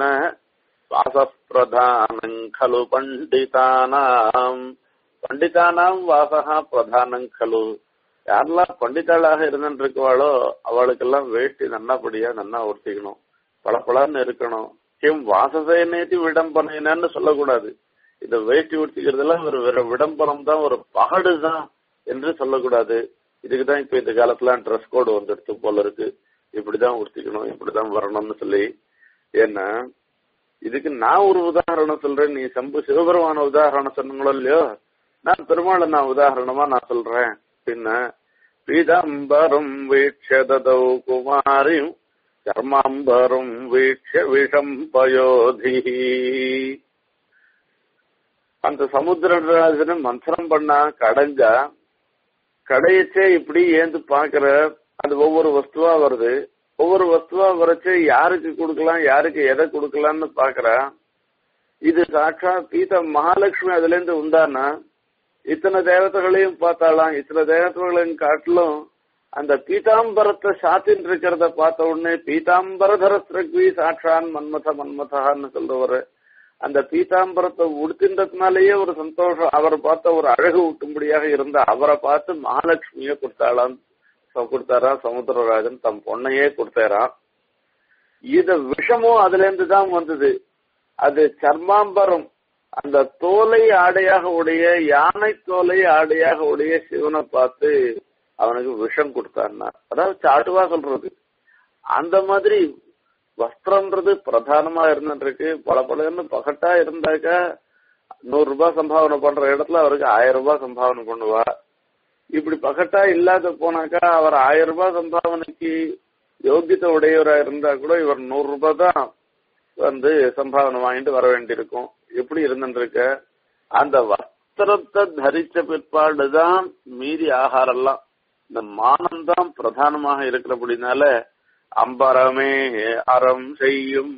வாசப்பிரதானம் खलु பண்டிதானாம் பண்டிதானாம் வாசகா பிரதானம் खलु யாரெல்லாம் பண்டிதாளாக இருந்துருக்குவாளோ அவளுக்கெல்லாம் வேஷ்டி நன்னாபடியா நன்னா உடுத்திக்கணும் பளபளன்னு இருக்கணும் கிம் வாசசே நேதி விடம்பனேனன்னு சொல்லக்கூடாது இந்த வேஷ்டி உடுத்திக்கிறதெல்லாம் ஒரு வேற விடம்பரம் தான் ஒரு பகடு தான் என்று சொல்லக்கூடாது இதுக்கு தான் இப்ப இந்த காலத்துல ட்ரெஸ் கோடு வந்துடுத்து போல இருக்கு இப்படிதான் உடுத்திக்கணும் இப்படிதான் வரணும்னு சொல்லி ஏன்னா இதுக்கு நான் ஒரு உதாரணம் சொல்றேன் நீ சம்பு சிவபெருமான உதாரணம் சொன்னங்களோ இல்லையோ நான் பெருமாளை நான் உதாரணமா நான் சொல்றேன் பின்ன பீதாம்பரம் வீட்சதௌ குமாரியும் கர்மாம்பரம் வீட்ச விஷம் பயோதி அந்த சமுத்திரராஜனை மந்திரம் பண்ணா கடைஞ்சா கடையச்சே இப்படி ஏந்து பாக்குற அது ஒவ்வொரு வஸ்துவா வருது ஒவ்வொரு வஸ்துவா வரைச்சு யாருக்கு கொடுக்கலாம் யாருக்கு எதை கொடுக்கலாம்னு பாக்குறா இது சாட்சா பீத மகாலட்சுமி அதுல இருந்து உண்டானா இத்தனை தேவதைகளையும் பார்த்தாலாம் இத்தனை தேவதைகளையும் காட்டிலும் அந்த பீதாம்பரத்தை சாத்தின் இருக்கிறத பார்த்த உடனே பீதாம்பரதர சிரக்வி சாட்சான் மன்மத மன்மதான்னு சொல்றவரு அந்த பீதாம்பரத்தை உடுத்தின்றதுனாலேயே ஒரு சந்தோஷம் அவரை பார்த்த ஒரு அழகு ஊட்டும்படியாக இருந்த அவரை பார்த்து மகாலட்சுமிய கொடுத்தாளாம் கொடுத்தாரா சமுத்திரராஜன் தம் பொண்ணையே கொடுத்தாராம் இத விஷமும் அதுல இருந்து தான் வந்தது அது சர்மாம்பரம் அந்த தோலை ஆடையாக உடைய யானை தோலை ஆடையாக உடைய சிவனை பார்த்து அவனுக்கு விஷம் கொடுத்தான்னா அதாவது சாட்டுவா சொல்றது அந்த மாதிரி வஸ்திரம்ன்றது பிரதானமா இருந்துருக்கு பல பலன்னு பகட்டா இருந்தாக்கா நூறு ரூபாய் சம்பாவனை பண்ற இடத்துல அவருக்கு ஆயிரம் ரூபாய் சம்பாவனை பண்ணுவா இப்படி பகட்டா இல்லாத போனாக்கா அவர் ஆயிரம் ரூபாய் சம்பாவனைக்கு யோகியத்தை உடையவரா இருந்தா கூட இவர் நூறு ரூபாய் தான் வந்து சம்பாவனை வாங்கிட்டு வர வேண்டியிருக்கும் எப்படி இருந்துருக்க அந்த வஸ்திரத்தை தரிச்ச பிற்பாடுதான் மீதி ஆகாரெல்லாம் இந்த மானம் தான் பிரதானமாக இருக்கிறபடினால அம்பரமே அறம் செய்யும்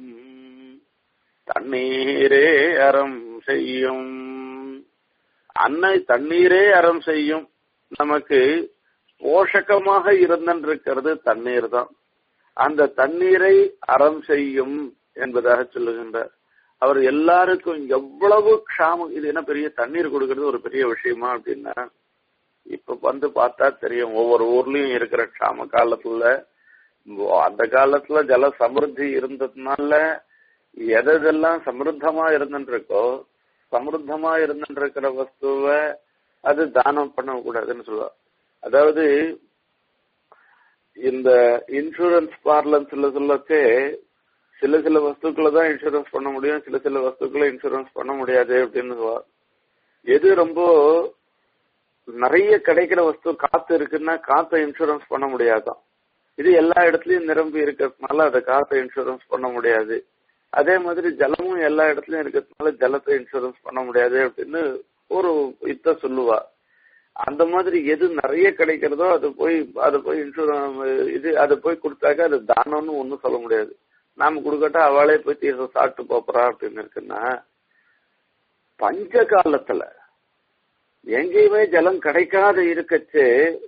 தண்ணீரே அறம் செய்யும் அன்னை தண்ணீரே அறம் செய்யும் நமக்கு போஷகமாக இருந்திருக்கிறது தண்ணீர் தான் அந்த தண்ணீரை அறம் செய்யும் என்பதாக சொல்லுகின்றார் அவர் எல்லாருக்கும் எவ்வளவு க்ஷாமம் இது என்ன பெரிய தண்ணீர் கொடுக்கறது ஒரு பெரிய விஷயமா அப்படின்னா இப்ப வந்து பார்த்தா தெரியும் ஒவ்வொரு ஊர்லயும் இருக்கிற க்ஷாம காலத்துல அந்த காலத்துல ஜல சமிருத்தி இருந்ததுனால எதெல்லாம் சமிருத்தமா இருந்துருக்கோ சமிருத்தமா இருந்துருக்கிற வஸ்துவை அது தானம் பண்ணக்கூடாதுன்னு சொல்லுவா அதாவது இந்த இன்சூரன்ஸ் பார்லன்ஸ்ல சொல்லச்சே சில சில வஸ்துக்களை தான் இன்சூரன்ஸ் பண்ண முடியும் சில சில வஸ்துக்களை இன்சூரன்ஸ் பண்ண முடியாது அப்படின்னு சொல்லுவா எது ரொம்ப நிறைய கிடைக்கிற வஸ்து காத்து இருக்குன்னா காத்தை இன்சூரன்ஸ் பண்ண முடியாதான் இது எல்லா இடத்துலயும் நிரம்பி இருக்கிறதுனால அதை காத்தை இன்சூரன்ஸ் பண்ண முடியாது அதே மாதிரி ஜலமும் எல்லா இடத்துலயும் இருக்கிறதுனால ஜலத்தை இன்சூரன்ஸ் பண்ண முடியாது அப்படின்னு ஒரு இத்த சொல்லுவா அந்த மாதிரி எது நிறைய கிடைக்கிறதோ அது போய் அது போய் இன்சூரன்ஸ் இது அது போய் கொடுத்தாக்க அது தானம்னு ஒன்றும் சொல்ல முடியாது நாம கொடுக்கட்டா அவளே போய் தீர்த்த சாப்பிட்டு போறா அப்படின்னு இருக்குன்னா பஞ்ச காலத்துல எங்கேயுமே ஜலம் கிடைக்காத இருக்கச்சு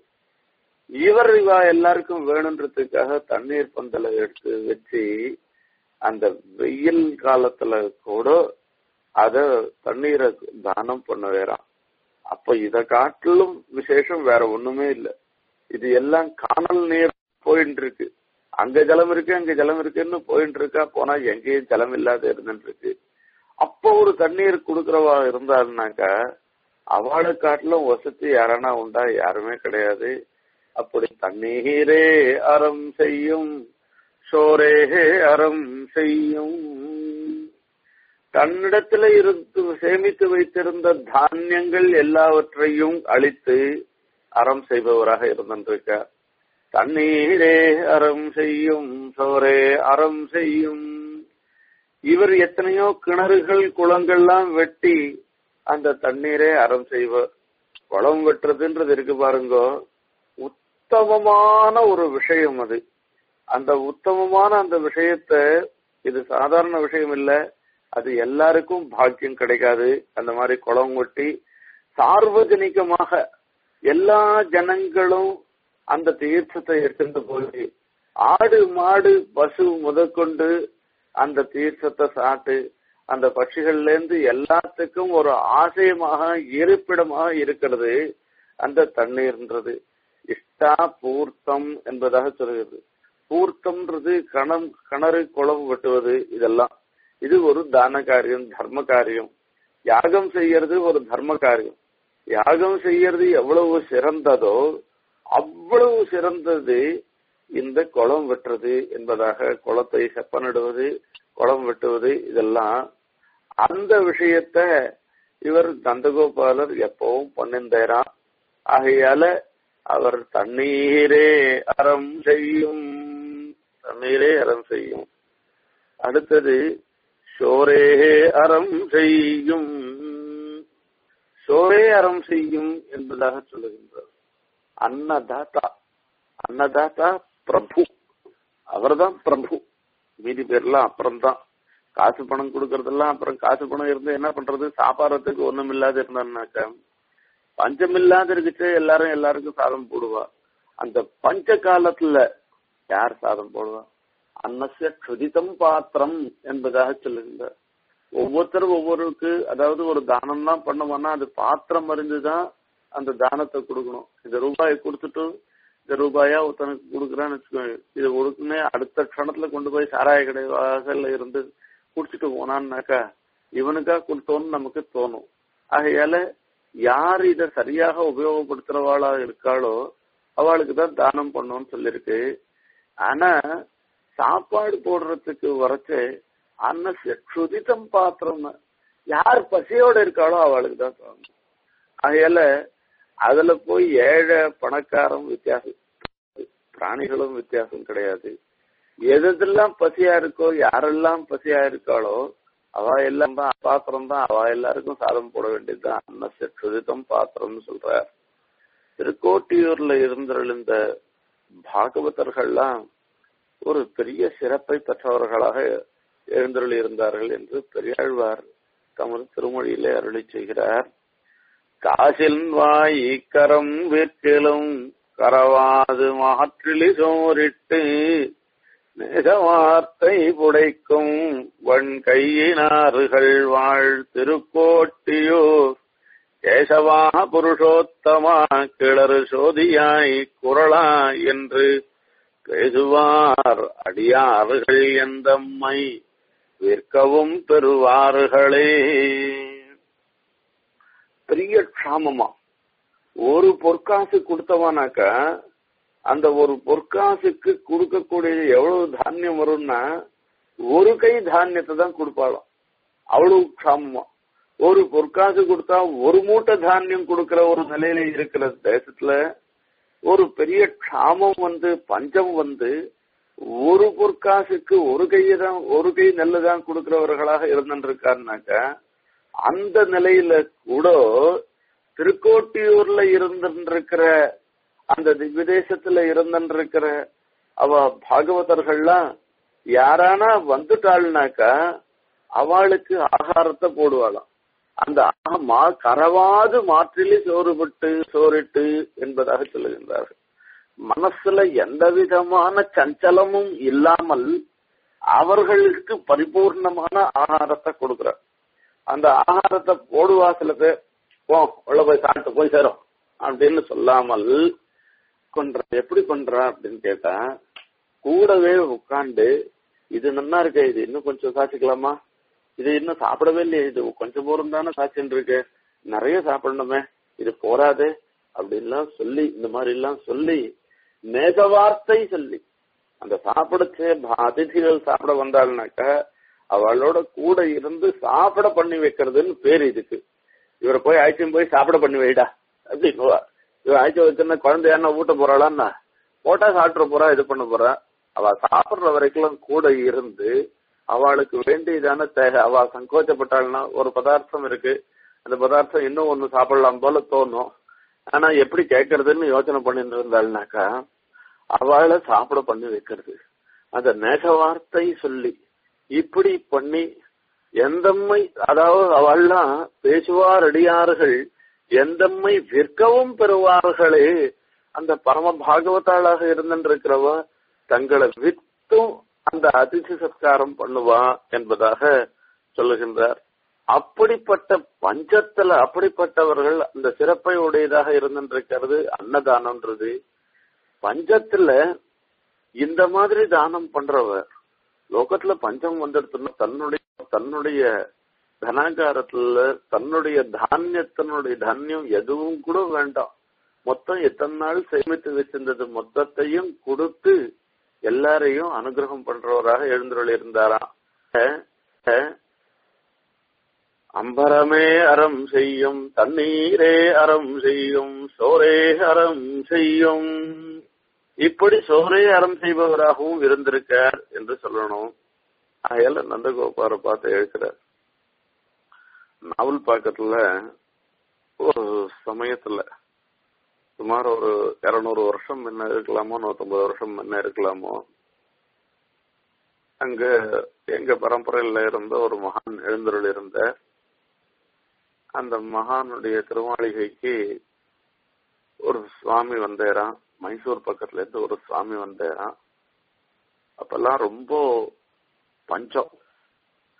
இவர் இவா எல்லாருக்கும் வேணுன்றதுக்காக தண்ணீர் பந்தலை எடுத்து வச்சு அந்த வெயில் காலத்துல கூட அத தண்ணீரை தானம் பண்ண வேறாம் அப்ப இத காட்டிலும் விசேஷம் வேற ஒண்ணுமே இல்லை இது எல்லாம் காணல் நீர் போயிட்டு இருக்கு அங்க ஜலம் இருக்கு அங்க ஜலம் இருக்குன்னு போயிட்டு இருக்கா போனா எங்கேயும் ஜலம் இல்லாத இருந்துட்டு இருக்கு அப்போ ஒரு தண்ணீர் கொடுக்கறவா இருந்தாருனாக்கா அவளை காட்டிலும் வசதி யாரானா உண்டா யாருமே கிடையாது அப்படி தண்ணீரே அறம் செய்யும் சோரே அறம் செய்யும் தன்னிடத்துல இருந்து சேமித்து வைத்திருந்த தானியங்கள் எல்லாவற்றையும் அழித்து அறம் செய்பவராக இருந்திருக்கார் தண்ணீரே அறம் செய்யும் சோரே அறம் செய்யும் இவர் எத்தனையோ கிணறுகள் குளங்கள்லாம் வெட்டி அந்த தண்ணீரே அறம் செய்வர் குளம் வெட்டுறதுன்றது இருக்கு பாருங்க உத்தமமான ஒரு விஷயம் அது அந்த உத்தமமான அந்த விஷயத்த இது சாதாரண விஷயம் இல்ல அது எல்லாருக்கும் பாக்கியம் கிடைக்காது அந்த மாதிரி குளம் வெட்டி சார்வஜனிகமாக எல்லா ஜனங்களும் அந்த தீர்த்தத்தை எடுத்துட்டு போய் ஆடு மாடு பசு முதற்கொண்டு அந்த தீர்த்தத்தை சாப்பிட்டு அந்த பட்சிகள்ல இருந்து எல்லாத்துக்கும் ஒரு ஆசயமாக இருப்பிடமாக இருக்கிறது அந்த தண்ணீர்ன்றது இஷ்டா பூர்த்தம் என்பதாக சொல்கிறது பூர்த்தம்ன்றது கணம் கிணறு குளம் வெட்டுவது இதெல்லாம் இது ஒரு தான காரியம் தர்ம காரியம் யாகம் செய்யறது ஒரு தர்ம காரியம் யாகம் செய்யறது எவ்வளவு சிறந்ததோ அவ்வளவு சிறந்தது இந்த குளம் வெட்டுறது என்பதாக குளத்தை செப்பனிடுவது குளம் வெட்டுவது இதெல்லாம் அந்த விஷயத்த இவர் நந்தகோபாலர் எப்பவும் பண்ணிருந்தாராம் ஆகையால அவர் தண்ணீரே அறம் செய்யும் தண்ணீரே அறம் செய்யும் அடுத்தது சோரே அறம் செய்யும் சோரே அறம் செய்யும் என்பதாக சொல்லுகின்றார் அன்னதாத்தா அன்னதாத்தா பிரபு அவர்தான் பிரபு மீதி பேர்லாம் அப்புறம்தான் காசு பணம் கொடுக்கறதெல்லாம் அப்புறம் காசு பணம் இருந்து என்ன பண்றது சாப்பாடுறதுக்கு ஒண்ணும் இல்லாத இருந்தாருனாக்கா பஞ்சம் இல்லாத இருக்குச்சு எல்லாரும் எல்லாருக்கும் சாதம் போடுவா அந்த பஞ்ச காலத்துல யார் சாதம் போடுவா அன்னசிய க்ஷுதிதம் பாத்திரம் என்பதாக சொல்லுகின்றார் ஒவ்வொருத்தரும் ஒவ்வொருக்கு அதாவது ஒரு தானம் தான் பண்ணுவோம்னா அது பாத்திரம் அறிந்துதான் அந்த தானத்தை கொடுக்கணும் இந்த ரூபாயை கொடுத்துட்டு இந்த ரூபாயா ஒருத்தனுக்கு கொடுக்குறான்னு வச்சுக்கோங்க இது கொடுக்குன்னே அடுத்த க்ஷணத்துல கொண்டு போய் சாராய கடை வாசல்ல இருந்து குடிச்சிட்டு போனான்னாக்கா இவனுக்கா கொடுத்தோன்னு நமக்கு தோணும் ஆகையால யார் இத சரியாக உபயோகப்படுத்துறவாளா இருக்காளோ அவளுக்கு தான் தானம் பண்ணணும்னு சொல்லியிருக்கு ஆனா சாப்பாடு போடுறதுக்கு வரைச்சு அன்ன சுதித்தம் பாத்திரம் யார் பசியோட இருக்காளோ அவளுக்கு தான் தோணும் ஆகையால அதுல போய் ஏழை பணக்காரம் வித்தியாசம் பிராணிகளும் வித்தியாசம் கிடையாது எதெல்லாம் பசியா இருக்கோ யாரெல்லாம் பசியா இருக்காளோ அவ எல்லாம் தான் பாத்திரம் தான் அவ எல்லாருக்கும் சாதம் போட வேண்டியதுதான் அன்ன சுதித்தம் பாத்திரம்னு சொல்றார் திருக்கோட்டியூர்ல இருந்த பாகவதர்கள்லாம் ஒரு பெரிய சிறப்பை பெற்றவர்களாக எழுந்தருளி இருந்தார்கள் என்று பெரியாழ்வார் தமது திருமொழியிலே அருளி செய்கிறார் காசில் வாய் கரம் விற்கிலும் கரவாது மாற்றிலி சோரிட்டு வார்த்தை புடைக்கும் வன் கையினாறுகள் வாழ் திருக்கோட்டியூர் கேசவா புருஷோத்தமா கிளறு சோதியாய் குரளா என்று பேசுவார் அடியாறுகள் எந்தம்மை விற்கவும் பெறுவார்களே பெரிய க்ஷாமமா ஒரு பொற்காசு கொடுத்தவானாக்க அந்த ஒரு பொற்காசுக்கு கொடுக்கக்கூடிய எவ்வளவு தானியம் வரும்னா ஒரு கை தானியத்தை தான் கொடுப்பாளாம் அவ்வளவு க்ஷாமமா ஒரு பொற்காசு கொடுத்தா ஒரு மூட்டை தானியம் கொடுக்கிற ஒரு நிலையில இருக்கிற தேசத்துல ஒரு பெரிய க்ஷாமம் வந்து பஞ்சம் வந்து ஒரு பொற்காசுக்கு ஒரு கையை தான் ஒரு கை நெல்லுதான் கொடுக்கிறவர்களாக இருந்துருக்காருனாக்க அந்த நிலையில கூட திருக்கோட்டியூர்ல இருந்திருக்கிற அந்த விதேசத்துல இருந்திருக்கிற அவ பாகவதர்கள்லாம் யாரானா வந்துட்டாள்னாக்கா அவளுக்கு ஆகாரத்தை போடுவாளாம் அந்த மா கரவாது மாற்றிலே சோறுபட்டு சோறிட்டு என்பதாக சொல்லுகின்றார்கள் மனசுல எந்த விதமான சஞ்சலமும் இல்லாமல் அவர்களுக்கு பரிபூர்ணமான ஆகாரத்தை கொடுக்கிறார் அந்த ஆகாரத்தை போடுவா சில பேர் போ உள்ள போய் சாப்பிட்டு போய் சேரும் அப்படின்னு சொல்லாமல் கொன்ற எப்படி பண்றா அப்படின்னு கேட்டா கூடவே உட்காந்து இது நல்லா இருக்கு இது இன்னும் கொஞ்சம் சாச்சிக்கலாமா இது இன்னும் சாப்பிடவே இல்லையே இது கொஞ்சம் போரும் தானே சாச்சின்னு இருக்கு நிறைய சாப்பிடணுமே இது போராது அப்படின்லாம் சொல்லி இந்த மாதிரி எல்லாம் சொல்லி மேக வார்த்தை சொல்லி அந்த சாப்பிடச்சே அதிதிகள் சாப்பிட வந்தாள்னாக்க அவளோட கூட இருந்து சாப்பிட பண்ணி வைக்கிறதுன்னு பேர் இதுக்கு இவரை போய் ஆய்ச்சியும் போய் சாப்பிட பண்ணி வைடா அப்படின்னு இவ ஆய்ச்சி வச்சுன்னா குழந்தையான ஊட்ட போறாளான்னா போட்டா சாப்பிட போறா இது பண்ண போறா அவ சாப்பிடுற வரைக்கும் கூட இருந்து அவளுக்கு வேண்டியதான தேவை அவ சங்கோச்சப்பட்டாள்னா ஒரு பதார்த்தம் இருக்கு அந்த பதார்த்தம் இன்னும் ஒண்ணு சாப்பிடலாம் போல தோணும் ஆனா எப்படி கேட்கறதுன்னு யோசனை பண்ணிட்டு இருந்தாள்னாக்கா அவளை சாப்பிட பண்ணி வைக்கிறது அந்த நேச வார்த்தை சொல்லி இப்படி பண்ணி எந்தம்மை அதாவது அவள்லாம் பேசுவார் அடியார்கள் எந்தம்மை விற்கவும் பெறுவார்களே அந்த பரம பாகவதாளாக இருந்திருக்கிறவ தங்களை வித்தும் அந்த அதிதி சத்காரம் பண்ணுவா என்பதாக சொல்லுகின்றார் அப்படிப்பட்ட பஞ்சத்துல அப்படிப்பட்டவர்கள் அந்த சிறப்பை உடையதாக இருந்திருக்கிறது அன்னதானம்ன்றது பஞ்சத்துல இந்த மாதிரி தானம் பண்றவர் லோகத்துல பஞ்சம் வந்துடுத்துன்னா தன்னுடைய தன்னுடைய தனாகாரத்துல தன்னுடைய தானியத்தினுடைய தானியம் எதுவும் கூட வேண்டாம் மொத்தம் எத்தனை நாள் சேமித்து வச்சிருந்தது மொத்தத்தையும் கொடுத்து எல்லாரையும் அனுகிரகம் பண்றவராக எழுந்துள்ள இருந்தாராம் அம்பரமே அறம் செய்யும் தண்ணீரே அறம் செய்யும் சோரே அறம் செய்யும் இப்படி சோரே அறம் செய்பவராகவும் இருந்திருக்கார் என்று சொல்லணும் ஆகையால நந்தகோபார பார்த்து எழுக்கிறார் நாவல் பாக்கத்துல ஒரு சமயத்துல சுமார் ஒரு இருநூறு வருஷம் முன்ன இருக்கலாமோ நூத்தம்பது வருஷம் முன்ன இருக்கலாமோ அங்க எங்க பரம்பரையில இருந்த ஒரு மகான் எழுந்தருள் இருந்த அந்த மகானுடைய திருமாளிகைக்கு ஒரு சுவாமி வந்தேரான் மைசூர் பக்கத்துல இருந்து ஒரு சுவாமி வந்தேரான் அப்பெல்லாம் ரொம்ப பஞ்சம்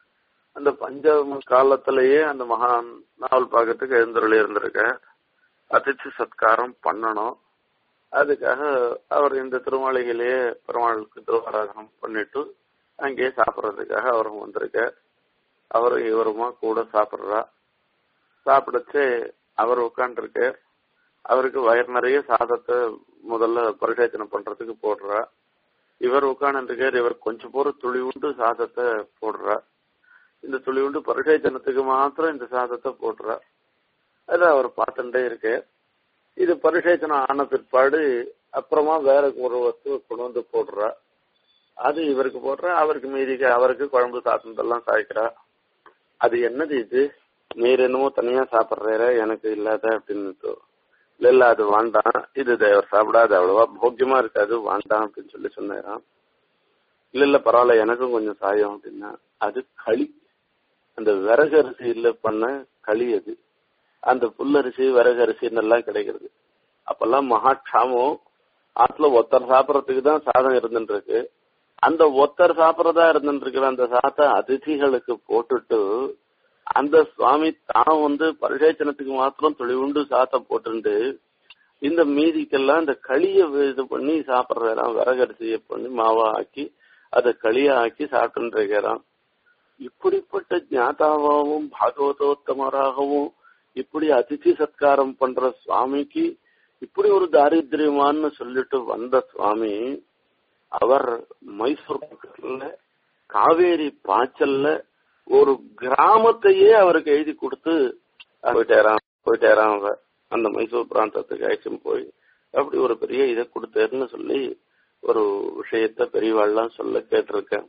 அந்த பஞ்சம காலத்திலேயே அந்த மகான் நாவல் பாக்கத்துக்கு எழுந்தருளி இருந்திருக்க அதிர்ச்சி சத்காரம் பண்ணணும் அதுக்காக அவர் இந்த திருமாளிகையிலேயே பெருமாளுக்கு திருவாராதனம் பண்ணிட்டு அங்கேயே சாப்பிட்றதுக்காக அவரும் வந்திருக்க அவரும் இவருமா கூட சாப்பிட்றா சாப்பிடச்சு அவர் உட்காந்துருக்கு அவருக்கு வயிறு நிறைய சாதத்தை முதல்ல பரிசேச்சனை பண்றதுக்கு போடுறா இவர் உட்காந்துருக்கார் இவர் கொஞ்சம் போற துளி உண்டு சாதத்தை போடுறா இந்த துளி உண்டு பரிசேச்சனத்துக்கு மாத்திரம் இந்த சாதத்தை போடுறா அது அவர் பார்த்துட்டே இருக்கு இது பரிசேச்சனம் ஆன பிற்பாடு அப்புறமா வேற ஒரு வஸ்து கொண்டு வந்து போடுறா அது இவருக்கு போடுறா அவருக்கு மீதிக்கு அவருக்கு குழம்பு சாப்பிட்டதெல்லாம் சாய்க்கிறா அது என்னது இது நீர் என்னமோ தனியா சாப்பிட்றாரு எனக்கு இல்லாத அப்படின்னு இல்ல இல்ல அது வேண்டாம் இது தேவர் சாப்பிடாது அவ்வளவா போக்கியமா இருக்காது வேண்டாம் அப்படின்னு சொல்லி சொன்னாராம் இல்ல இல்ல பரவாயில்ல எனக்கும் கொஞ்சம் சாயம் அப்படின்னா அது களி அந்த விறகு அரிசியில பண்ண களி அது அந்த புல்லரிசி விறகு அரிசின்னு எல்லாம் கிடைக்கிறது அப்பெல்லாம் மகாட்சாமம் ஆத்துல ஒத்தர் சாப்பிடறதுக்கு தான் சாதம் இருந்துட்டு இருக்கு அந்த ஒத்தர் சாப்பிடறதா இருந்துட்டு இருக்கிற அந்த சாதத்தை அதிதிகளுக்கு போட்டுட்டு அந்த சுவாமி தான் வந்து பரிசேச்சனத்துக்கு மாத்திரம் தொழிவுண்டு சாத்த போட்டுண்டு இந்த மீதிக்கெல்லாம் இந்த களிய இது பண்ணி சாப்பிட்றாராம் விறகரிசியை பண்ணி மாவா ஆக்கி அதை களியா ஆக்கி சாப்பிட்டு இருக்கிறான் இப்படிப்பட்ட ஞாதாவாகவும் பாகவதோத்தமராகவும் இப்படி அதிதி சத்காரம் பண்ற சுவாமிக்கு இப்படி ஒரு தாரித்ரியமான்னு சொல்லிட்டு வந்த சுவாமி அவர் மைசூர் பக்கத்துல காவேரி பாய்ச்சல்ல ஒரு கிராமத்தையே அவருக்கு எழுதி கொடுத்து போயிட்டாராம் போயிட்டாராம் அவர் அந்த மைசூர் பிராந்தத்துக்கு அழைச்சும் போய் அப்படி ஒரு பெரிய இதை கொடுத்தாருன்னு சொல்லி ஒரு விஷயத்த பெரியவாள்லாம் சொல்ல கேட்டிருக்கேன்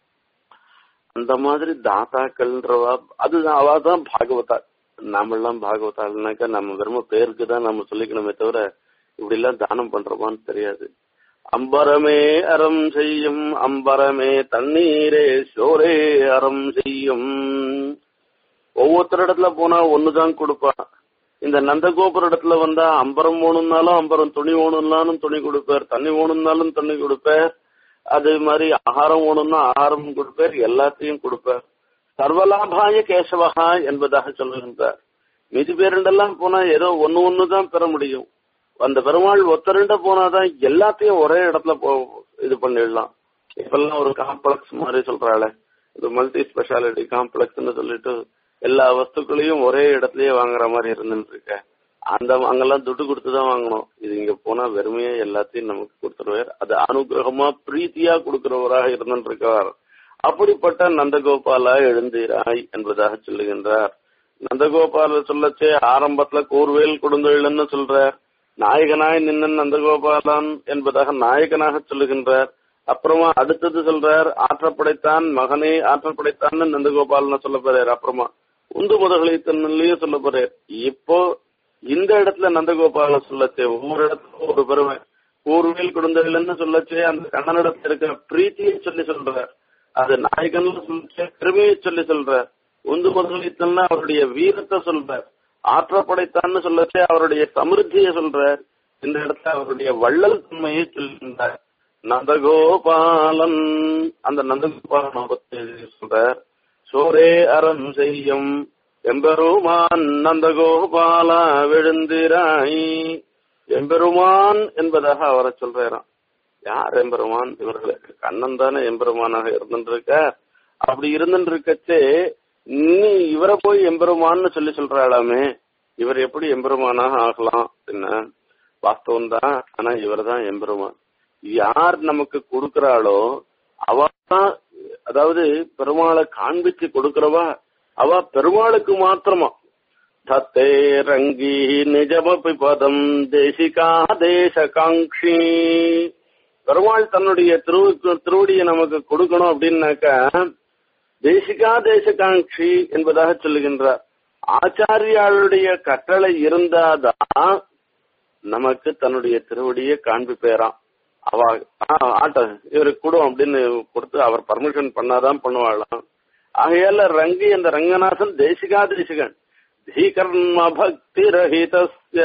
அந்த மாதிரி தாத்தாக்கள்ன்றவா அதுதான் அவ தான் பாகவதா நாமெல்லாம் பாகவதாள்னாக்கா நம்ம வெறும பேருக்கு தான் நம்ம சொல்லிக்கணுமே தவிர இப்படி எல்லாம் தானம் பண்றோமான்னு தெரியாது அம்பரமே அறம் செய்யும் அம்பரமே தண்ணீரே சோரே அறம் செய்யும் ஒவ்வொருத்தர் இடத்துல போனா ஒண்ணுதான் கொடுப்பா இந்த நந்தகோபுர இடத்துல வந்தா அம்பரம் ஓணுனாலும் அம்பரம் துணி ஓணுனாலும் துணி கொடுப்பார் தண்ணி ஓணுனாலும் தண்ணி கொடுப்பார் அதே மாதிரி ஆகாரம் ஓணும்னா ஆகாரம் கொடுப்பார் எல்லாத்தையும் கொடுப்பார் சர்வலாபாய கேசவகா என்பதாக சொல்லுகின்றார் மீதி பேருண்டெல்லாம் போனா ஏதோ ஒன்னு ஒண்ணுதான் பெற முடியும் அந்த பெருமாள் ஒத்தருண்ட போனாதான் எல்லாத்தையும் ஒரே இடத்துல போ இது பண்ணிடலாம் இப்பெல்லாம் ஒரு காம்ப்ளெக்ஸ் மாதிரி சொல்றாளே இது மல்டி ஸ்பெஷாலிட்டி காம்ப்ளெக்ஸ்னு சொல்லிட்டு எல்லா வஸ்துக்களையும் ஒரே இடத்துலயே வாங்குற மாதிரி இருந்துட்டு இருக்க அந்த அங்கெல்லாம் துட்டு கொடுத்து தான் வாங்கணும் இது இங்க போனா வெறுமையா எல்லாத்தையும் நமக்கு கொடுத்துருவார் அது அனுகிரகமா பிரீத்தியா கொடுக்கிறவராக இருந்துட்டு இருக்கார் அப்படிப்பட்ட நந்தகோபாலா எழுந்தீராய் என்பதாக சொல்லுகின்றார் நந்தகோபால சொல்லச்சே ஆரம்பத்துல கூர்வேல் கொடுந்தொழில்னு சொல்றார் நாயகனாய் நின்னன் நந்தகோபாலன் என்பதாக நாயகனாக சொல்லுகின்றார் அப்புறமா அடுத்தது சொல்றார் ஆற்றப்படைத்தான் மகனே ஆற்றப்படைத்தான் நந்தகோபாலன் சொல்ல போறார் அப்புறமா உந்து முதல்களை தன்னிலேயே சொல்ல போறார் இப்போ இந்த இடத்துல நந்தகோபால சொல்லச்சே ஒவ்வொரு இடத்துல ஒரு பெருமை கூர்வேல் கொடுந்ததில்னு சொல்லச்சே அந்த கண்ணனிடத்துல இருக்கிற பிரீத்தியை சொல்லி சொல்றார் அது நாயகன் சொல்லச்சே பெருமையை சொல்லி சொல்றார் உந்து முதலித்தன்னா அவருடைய வீரத்தை சொல்றார் ஆற்றப்படைத்தான்னு சொல்லச்சே அவருடைய சமிருத்தியை சொல்றார் இந்த இடத்துல அவருடைய வள்ளல் தன்மையை சொல்கின்றார் நந்தகோபாலன் அந்த நந்தகோபாலன் பத்தி சொல்றார் சோரே அறம் செய்யும் எம்பெருமான் நந்தகோபாலா விழுந்திராய் எம்பெருமான் என்பதாக அவரை சொல்றாராம் யார் எம்பெருமான் இவர்களுக்கு கண்ணன் தானே எம்பெருமானாக இருந்துருக்க அப்படி இருந்துருக்கச்சே நீ இவரை போய் எம்பெருமான்னு சொல்லி சொல்றாளாமே இவர் எப்படி எம்பெருமானாக ஆகலாம் என்ன வாஸ்தவம் தான் ஆனா இவர் தான் எம்பெருமான் யார் நமக்கு கொடுக்கறாளோ அவ அதாவது பெருமாளை காண்பிச்சு கொடுக்கறவா அவ பெருமாளுக்கு மாத்திரமா தத்தே ரங்கி நிஜமபி பதம் தேசிகா தேசகாங்கி பெருமாள் தன்னுடைய திரு திருவடியை நமக்கு கொடுக்கணும் அப்படின்னாக்கா தேசிகா தேசகாங்கி என்பதாக சொல்லுகின்றார் ஆச்சாரியாளுடைய கட்டளை இருந்தாதான் நமக்கு தன்னுடைய திருவடியை காண்பிப்பேராம் அவ ஆட்ட இவருக்கு கொடும் அப்படின்னு கொடுத்து அவர் பர்மிஷன் பண்ணாதான் பண்ணுவாளாம் ஆகையால ரங்கி அந்த ரங்கநாதன் தேசிகா தேசிகன் தீகர்ம பக்தி ரஹிதஸ்ய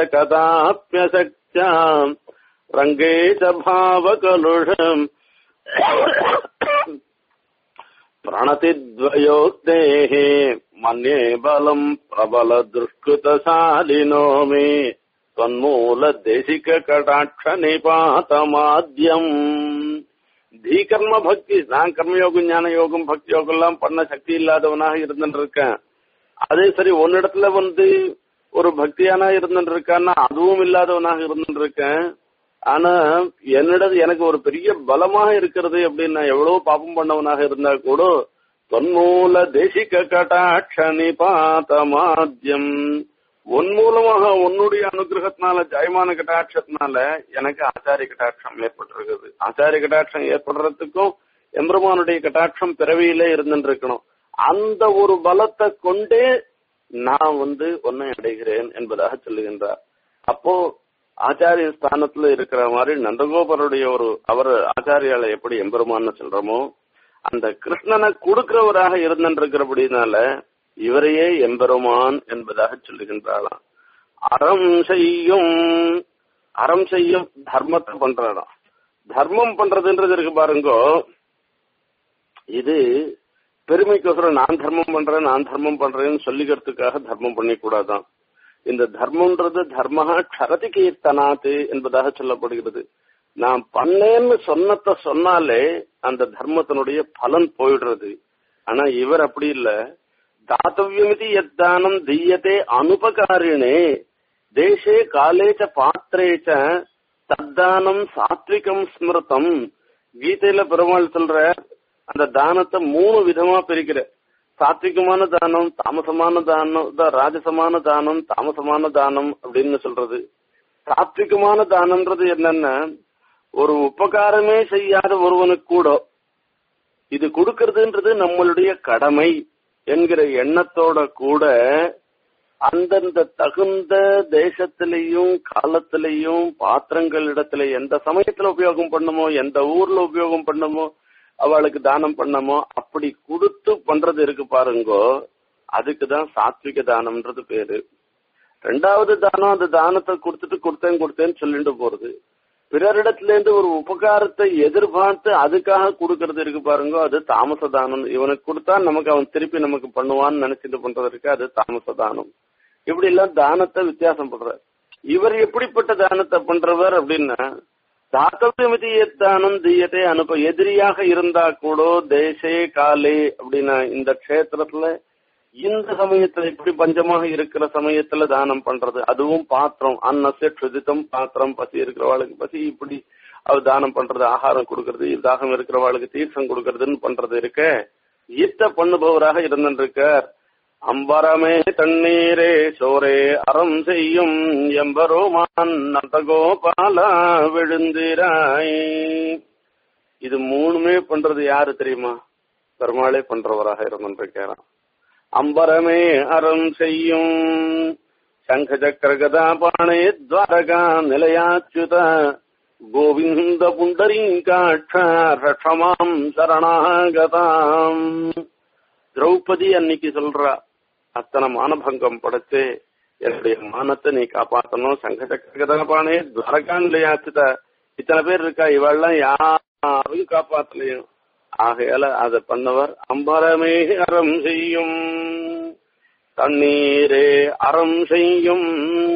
கதாப்பியசக்தியாம் ரங்கே ச பாவகலுஷம் प्रणतिद्वयोक्तेः मन्ये बलम् प्रबलदुष्कृतशालिनो मे தொன்மூலதேசிகடாட்சநிபாதமாத்யம் தீகர்ம பக்தி நான் கர்மயோகம் ஞான யோகம் பக்தி யோகம் எல்லாம் பண்ண சக்தி இல்லாதவனாக இருந்துட்டு இருக்கேன் அதே சரி ஒன்னிடத்துல வந்து ஒரு பக்தியானா இருந்துட்டு இருக்கான்னா அதுவும் இல்லாதவனாக இருந்துட்டு இருக்கேன் ஆனா என்னிடது எனக்கு ஒரு பெரிய பலமாக இருக்கிறது அப்படின்னு நான் எவ்வளவு பாப்பம் பண்ணவனாக இருந்தா கூட தொன்மூல தேசிக கட்டாட்ச நிபாதமாத்யம் உன் மூலமாக உன்னுடைய அனுகிரகத்தினால ஜெயமான கட்டாட்சத்தினால எனக்கு ஆச்சாரிய கட்டாட்சம் ஏற்பட்டிருக்குது ஆச்சாரிய கட்டாட்சம் ஏற்படுறதுக்கும் எம்பெருமானுடைய கட்டாட்சம் பிறவியிலே இருந்துட்டு இருக்கணும் அந்த ஒரு பலத்தை கொண்டே நான் வந்து உன்னை அடைகிறேன் என்பதாக சொல்லுகின்றார் அப்போ ஆச்சாரிய ஸ்தானத்துல இருக்கிற மாதிரி நந்தகோபருடைய ஒரு அவர் ஆச்சாரியால எப்படி எம்பெருமான்னு சொல்றோமோ அந்த கிருஷ்ணனை கொடுக்கிறவராக இருந்திருக்கிறபடினால இவரையே எம்பெருமான் என்பதாக சொல்லுகின்றாளாம் அறம் செய்யும் அறம் செய்யும் தர்மத்தை பண்றாராம் தர்மம் பண்றதுன்றது இருக்கு பாருங்கோ இது பெருமைக்கோசரம் நான் தர்மம் பண்றேன் நான் தர்மம் பண்றேன்னு சொல்லிக்கிறதுக்காக தர்மம் பண்ணிக்கூடாதான் இந்த தர்மம்ன்றது தர்மஹா க்ஷரதி கீர்த்தனாத்து என்பதாக சொல்லப்படுகிறது நான் பண்ணேன்னு சொன்னத சொன்னாலே அந்த தர்மத்தினுடைய பலன் போயிடுறது ஆனா இவர் அப்படி இல்ல தாத்தவியமிதி எத்தானம் தீயத்தே அனுபகாரிணே தேசே காலேச்ச பாத்திரேச்ச தத்தானம் சாத்விகம் ஸ்மிருதம் கீதையில பெருமாள் சொல்ற அந்த தானத்தை மூணு விதமா பிரிக்கிற சாத்விகமான தானம் தாமசமான தானம் ராஜசமான தானம் தாமசமான தானம் அப்படின்னு சொல்றது சாத்விகமான தானம்ன்றது என்னன்னா ஒரு உபகாரமே செய்யாத ஒருவனுக்கு கூட இது கொடுக்கறதுன்றது நம்மளுடைய கடமை என்கிற எண்ணத்தோட கூட அந்தந்த தகுந்த தேசத்திலையும் காலத்திலையும் பாத்திரங்கள் இடத்துல எந்த சமயத்துல உபயோகம் பண்ணுமோ எந்த ஊர்ல உபயோகம் பண்ணுமோ அவளுக்கு தானம் பண்ணமோ அப்படி கொடுத்து பண்றது இருக்கு பாருங்கோ அதுக்குதான் சாத்விக தானம்ன்றது பேரு ரெண்டாவது தானம் அந்த தானத்தை கொடுத்துட்டு கொடுத்தேன் கொடுத்தேன்னு சொல்லிட்டு போறது பிறரிடத்துல இருந்து ஒரு உபகாரத்தை எதிர்பார்த்து அதுக்காக கொடுக்கறது இருக்கு பாருங்க அது தாமச தானம் இவனுக்கு கொடுத்தா நமக்கு அவன் திருப்பி நமக்கு பண்ணுவான்னு நினைச்சிட்டு பண்றது இருக்கு அது தாமச தானம் இப்படி எல்லாம் தானத்தை வித்தியாசம் பண்றார் இவர் எப்படிப்பட்ட தானத்தை பண்றவர் அப்படின்னா தாத்தவியமிதி தானம் தீயத்தை அனுப்ப எதிரியாக இருந்தா கூட தேசே காலே அப்படின்னா இந்த க்ஷேத்திரத்துல இந்த சமயத்துல இப்படி பஞ்சமாக இருக்கிற சமயத்துல தானம் பண்றது அதுவும் பாத்திரம் அன்னசே க்ஷுதித்தம் பாத்திரம் பசி இருக்கிறவாளுக்கு பசி இப்படி அவர் தானம் பண்றது ஆகாரம் கொடுக்கறது தாகம் இருக்கிறவாளுக்கு தீர்த்தம் கொடுக்கறதுன்னு பண்றது இருக்க ஈத்த பண்ணுபவராக இருந்திருக்கார் அம்பரமே தண்ணீரே சோரே அறம் செய்யும் எம்பரோமான் நந்தகோபாலா விழுந்திராய் இது மூணுமே பண்றது யாரு தெரியுமா பெருமாளே பண்றவராக இருந்திருக்காராம் அம்பரமே அறம் செய்யும் சங்க சக்கர கதா பாணே துவாரகா நிலையாச்சுத கோவிந்த புண்டரீங்காட்ச ரட்சமாம் சரணாகதாம் திரௌபதி அன்னைக்கு சொல்றா அத்தனை மானபங்கம் படைச்சு என்னுடைய மானத்தை நீ காப்பாத்தணும் சங்க சக்கர கதா பாணே துவாரகா நிலையாச்சுத இத்தனை பேர் இருக்கா இவெல்லாம் யாரும் காப்பாத்தலையும் ஆகையால அதை பண்ணவர் அம்பரமே அறம் செய்யும் தண்ணீரே அறம் செய்யும்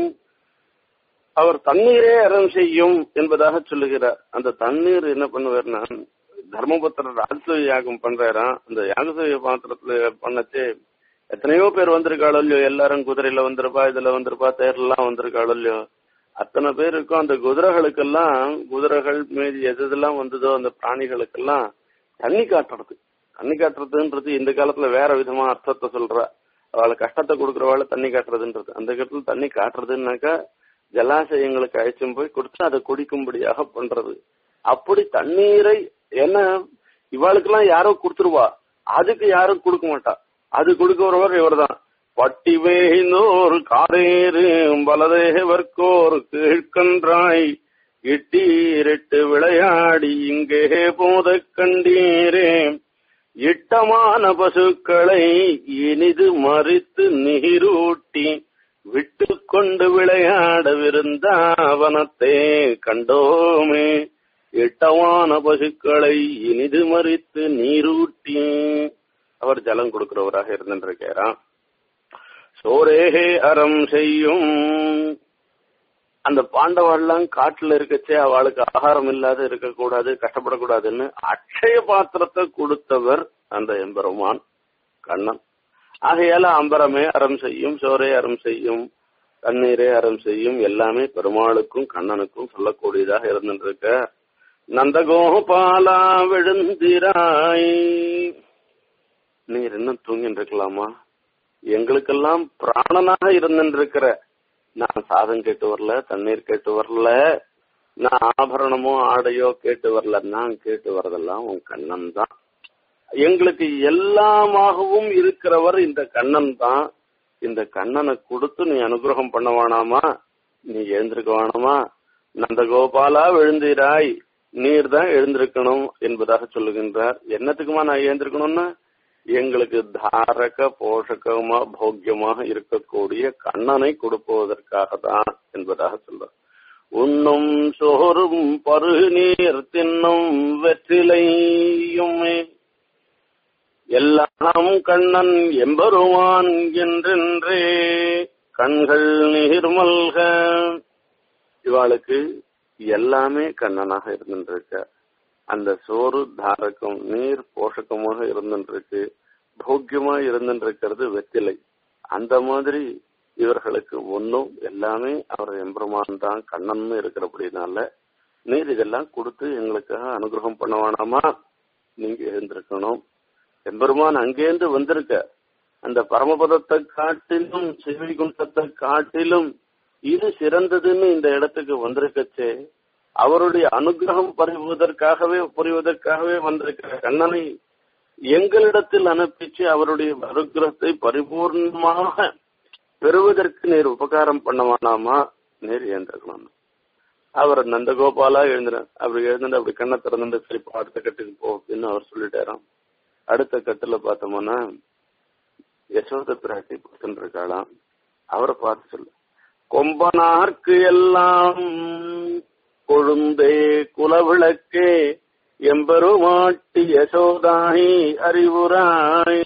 அவர் தண்ணீரே அறம் செய்யும் என்பதாக சொல்லுகிறார் அந்த தண்ணீர் என்ன பண்ணுவார்னா தர்மபுத்திரர் ராஜசூய யாகம் பண்றாராம் அந்த யாகசூய பாத்திரத்துல பண்ணச்சு எத்தனையோ பேர் வந்திருக்காளோ இல்லையோ எல்லாரும் குதிரையில வந்திருப்பா இதுல வந்திருப்பா தேர்லாம் வந்திருக்காளோ இல்லையோ அத்தனை பேருக்கும் அந்த குதிரைகளுக்கெல்லாம் குதிரைகள் மீதி எது எதெல்லாம் வந்ததோ அந்த பிராணிகளுக்கெல்லாம் தண்ணி காட்டுறது தண்ணி காட்டுறதுன்றது இந்த காலத்துல வேற விதமா அர்த்தத்தை சொல்ற அவளை கஷ்டத்தை கொடுக்கறவாள் தண்ணி காட்டுறதுன்றது அந்த காலத்துல தண்ணி காட்டுறதுன்னாக்கா ஜலாசயங்களுக்கு அழைச்சும் போய் கொடுத்து அதை குடிக்கும்படியாக பண்றது அப்படி தண்ணீரை என்ன இவாளுக்கெல்லாம் யாரோ கொடுத்துருவா அதுக்கு யாரும் கொடுக்க மாட்டா அது கொடுக்கிறவர் இவர்தான் பட்டிவேனோர் காரேறு பலதேவர்க்கோர் கீழ்கன்றாய் இட்டீரிட்டு விளையாடி இங்கே போத கண்டீரே இட்டமான பசுக்களை இனிது மறித்து நீரூட்டி விட்டு கொண்டு விளையாடவிருந்தாவனத்தே கண்டோமே இட்டமான பசுக்களை இனிது மறித்து நீரூட்டி அவர் ஜலம் கொடுக்கிறவராக இருந்திருக்கிறாராம் சோரேகே அறம் செய்யும் அந்த பாண்டவாள்லாம் காட்டுல இருக்கச்சே அவளுக்கு ஆகாரம் இல்லாத இருக்கக்கூடாது கஷ்டப்படக்கூடாதுன்னு அக்ஷய பாத்திரத்தை கொடுத்தவர் அந்த எம்பெருமான் கண்ணன் ஆகையால அம்பரமே அறம் செய்யும் சோரே அறம் செய்யும் தண்ணீரே அறம் செய்யும் எல்லாமே பெருமாளுக்கும் கண்ணனுக்கும் சொல்லக்கூடியதாக இருந்துருக்க நந்தகோபாலா விழுந்திராய் நீர் இன்னும் தூங்கிட்டு இருக்கலாமா எங்களுக்கெல்லாம் பிராணனாக இருந்துருக்கிற நான் சாதம் கேட்டு வரல தண்ணீர் கேட்டு வரல நான் ஆபரணமோ ஆடையோ கேட்டு வரல நான் கேட்டு வரதெல்லாம் உன் கண்ணன் தான் எங்களுக்கு எல்லாமாகவும் இருக்கிறவர் இந்த கண்ணன் தான் இந்த கண்ணனை கொடுத்து நீ அனுகிரகம் பண்ண வேணாமா நீ எழுந்திருக்க வேணாமா நந்தகோபாலா விழுந்தீராய் நீர் தான் எழுந்திருக்கணும் என்பதாக சொல்லுகின்றார் என்னத்துக்குமா நான் எழுந்திருக்கணும்னா எங்களுக்கு தாரக போஷகமா போக்கியமாக இருக்கக்கூடிய கண்ணனை கொடுப்பதற்காக தான் என்பதாக சொல்றார் உண்ணும் சோறும் பருகு நீர் தின்னும் வெற்றிலையுமே எல்லாம் கண்ணன் எம்பெருமான் என்றென்றே கண்கள் நீர்மல்க இவாளுக்கு எல்லாமே கண்ணனாக இருந்துருக்க அந்த சோறு தாரகம் நீர் போஷகமாக இருந்துருக்கு போக்கியமா இருந்துருக்கிறது வெத்திலை அந்த மாதிரி இவர்களுக்கு ஒன்னும் எல்லாமே அவர் எம்பெருமான் தான் கண்ணன் இருக்கிறபடினால நீர் இதெல்லாம் கொடுத்து எங்களுக்காக அனுகிரகம் பண்ண வேணாமா நீங்க எழுந்திருக்கணும் எம்பெருமான் அங்கேருந்து வந்திருக்க அந்த பரமபதத்தை காட்டிலும் சிவகுண்டத்தை காட்டிலும் இது சிறந்ததுன்னு இந்த இடத்துக்கு வந்திருக்கச்சே அவருடைய அனுகிரகம் பறிவதற்காகவே புரிவதற்காகவே வந்திருக்கிற கண்ணனை எங்களிடத்தில் அனுப்பிச்சு அவருடைய அனுகிரகத்தை பரிபூர்ணமாக பெறுவதற்கு நீர் உபகாரம் பண்ண வேணாமா நீர் ஏந்திருக்கணும் அவர் நந்தகோபாலா எழுந்தினார் அப்படி எழுந்து அப்படி கண்ணை திறந்து சரி அடுத்த கட்டுக்கு போ அப்படின்னு அவர் சொல்லிட்டாராம் அடுத்த கட்டுல பார்த்தோம்னா யசோத பிராட்டி படுத்துட்டு இருக்காளாம் அவரை பார்த்து சொல்லு கொம்பனார்க்கு எல்லாம் கொழுந்தே குலவிளக்கே எம்பெருமாட்டி யசோதாயி அறிவுராய்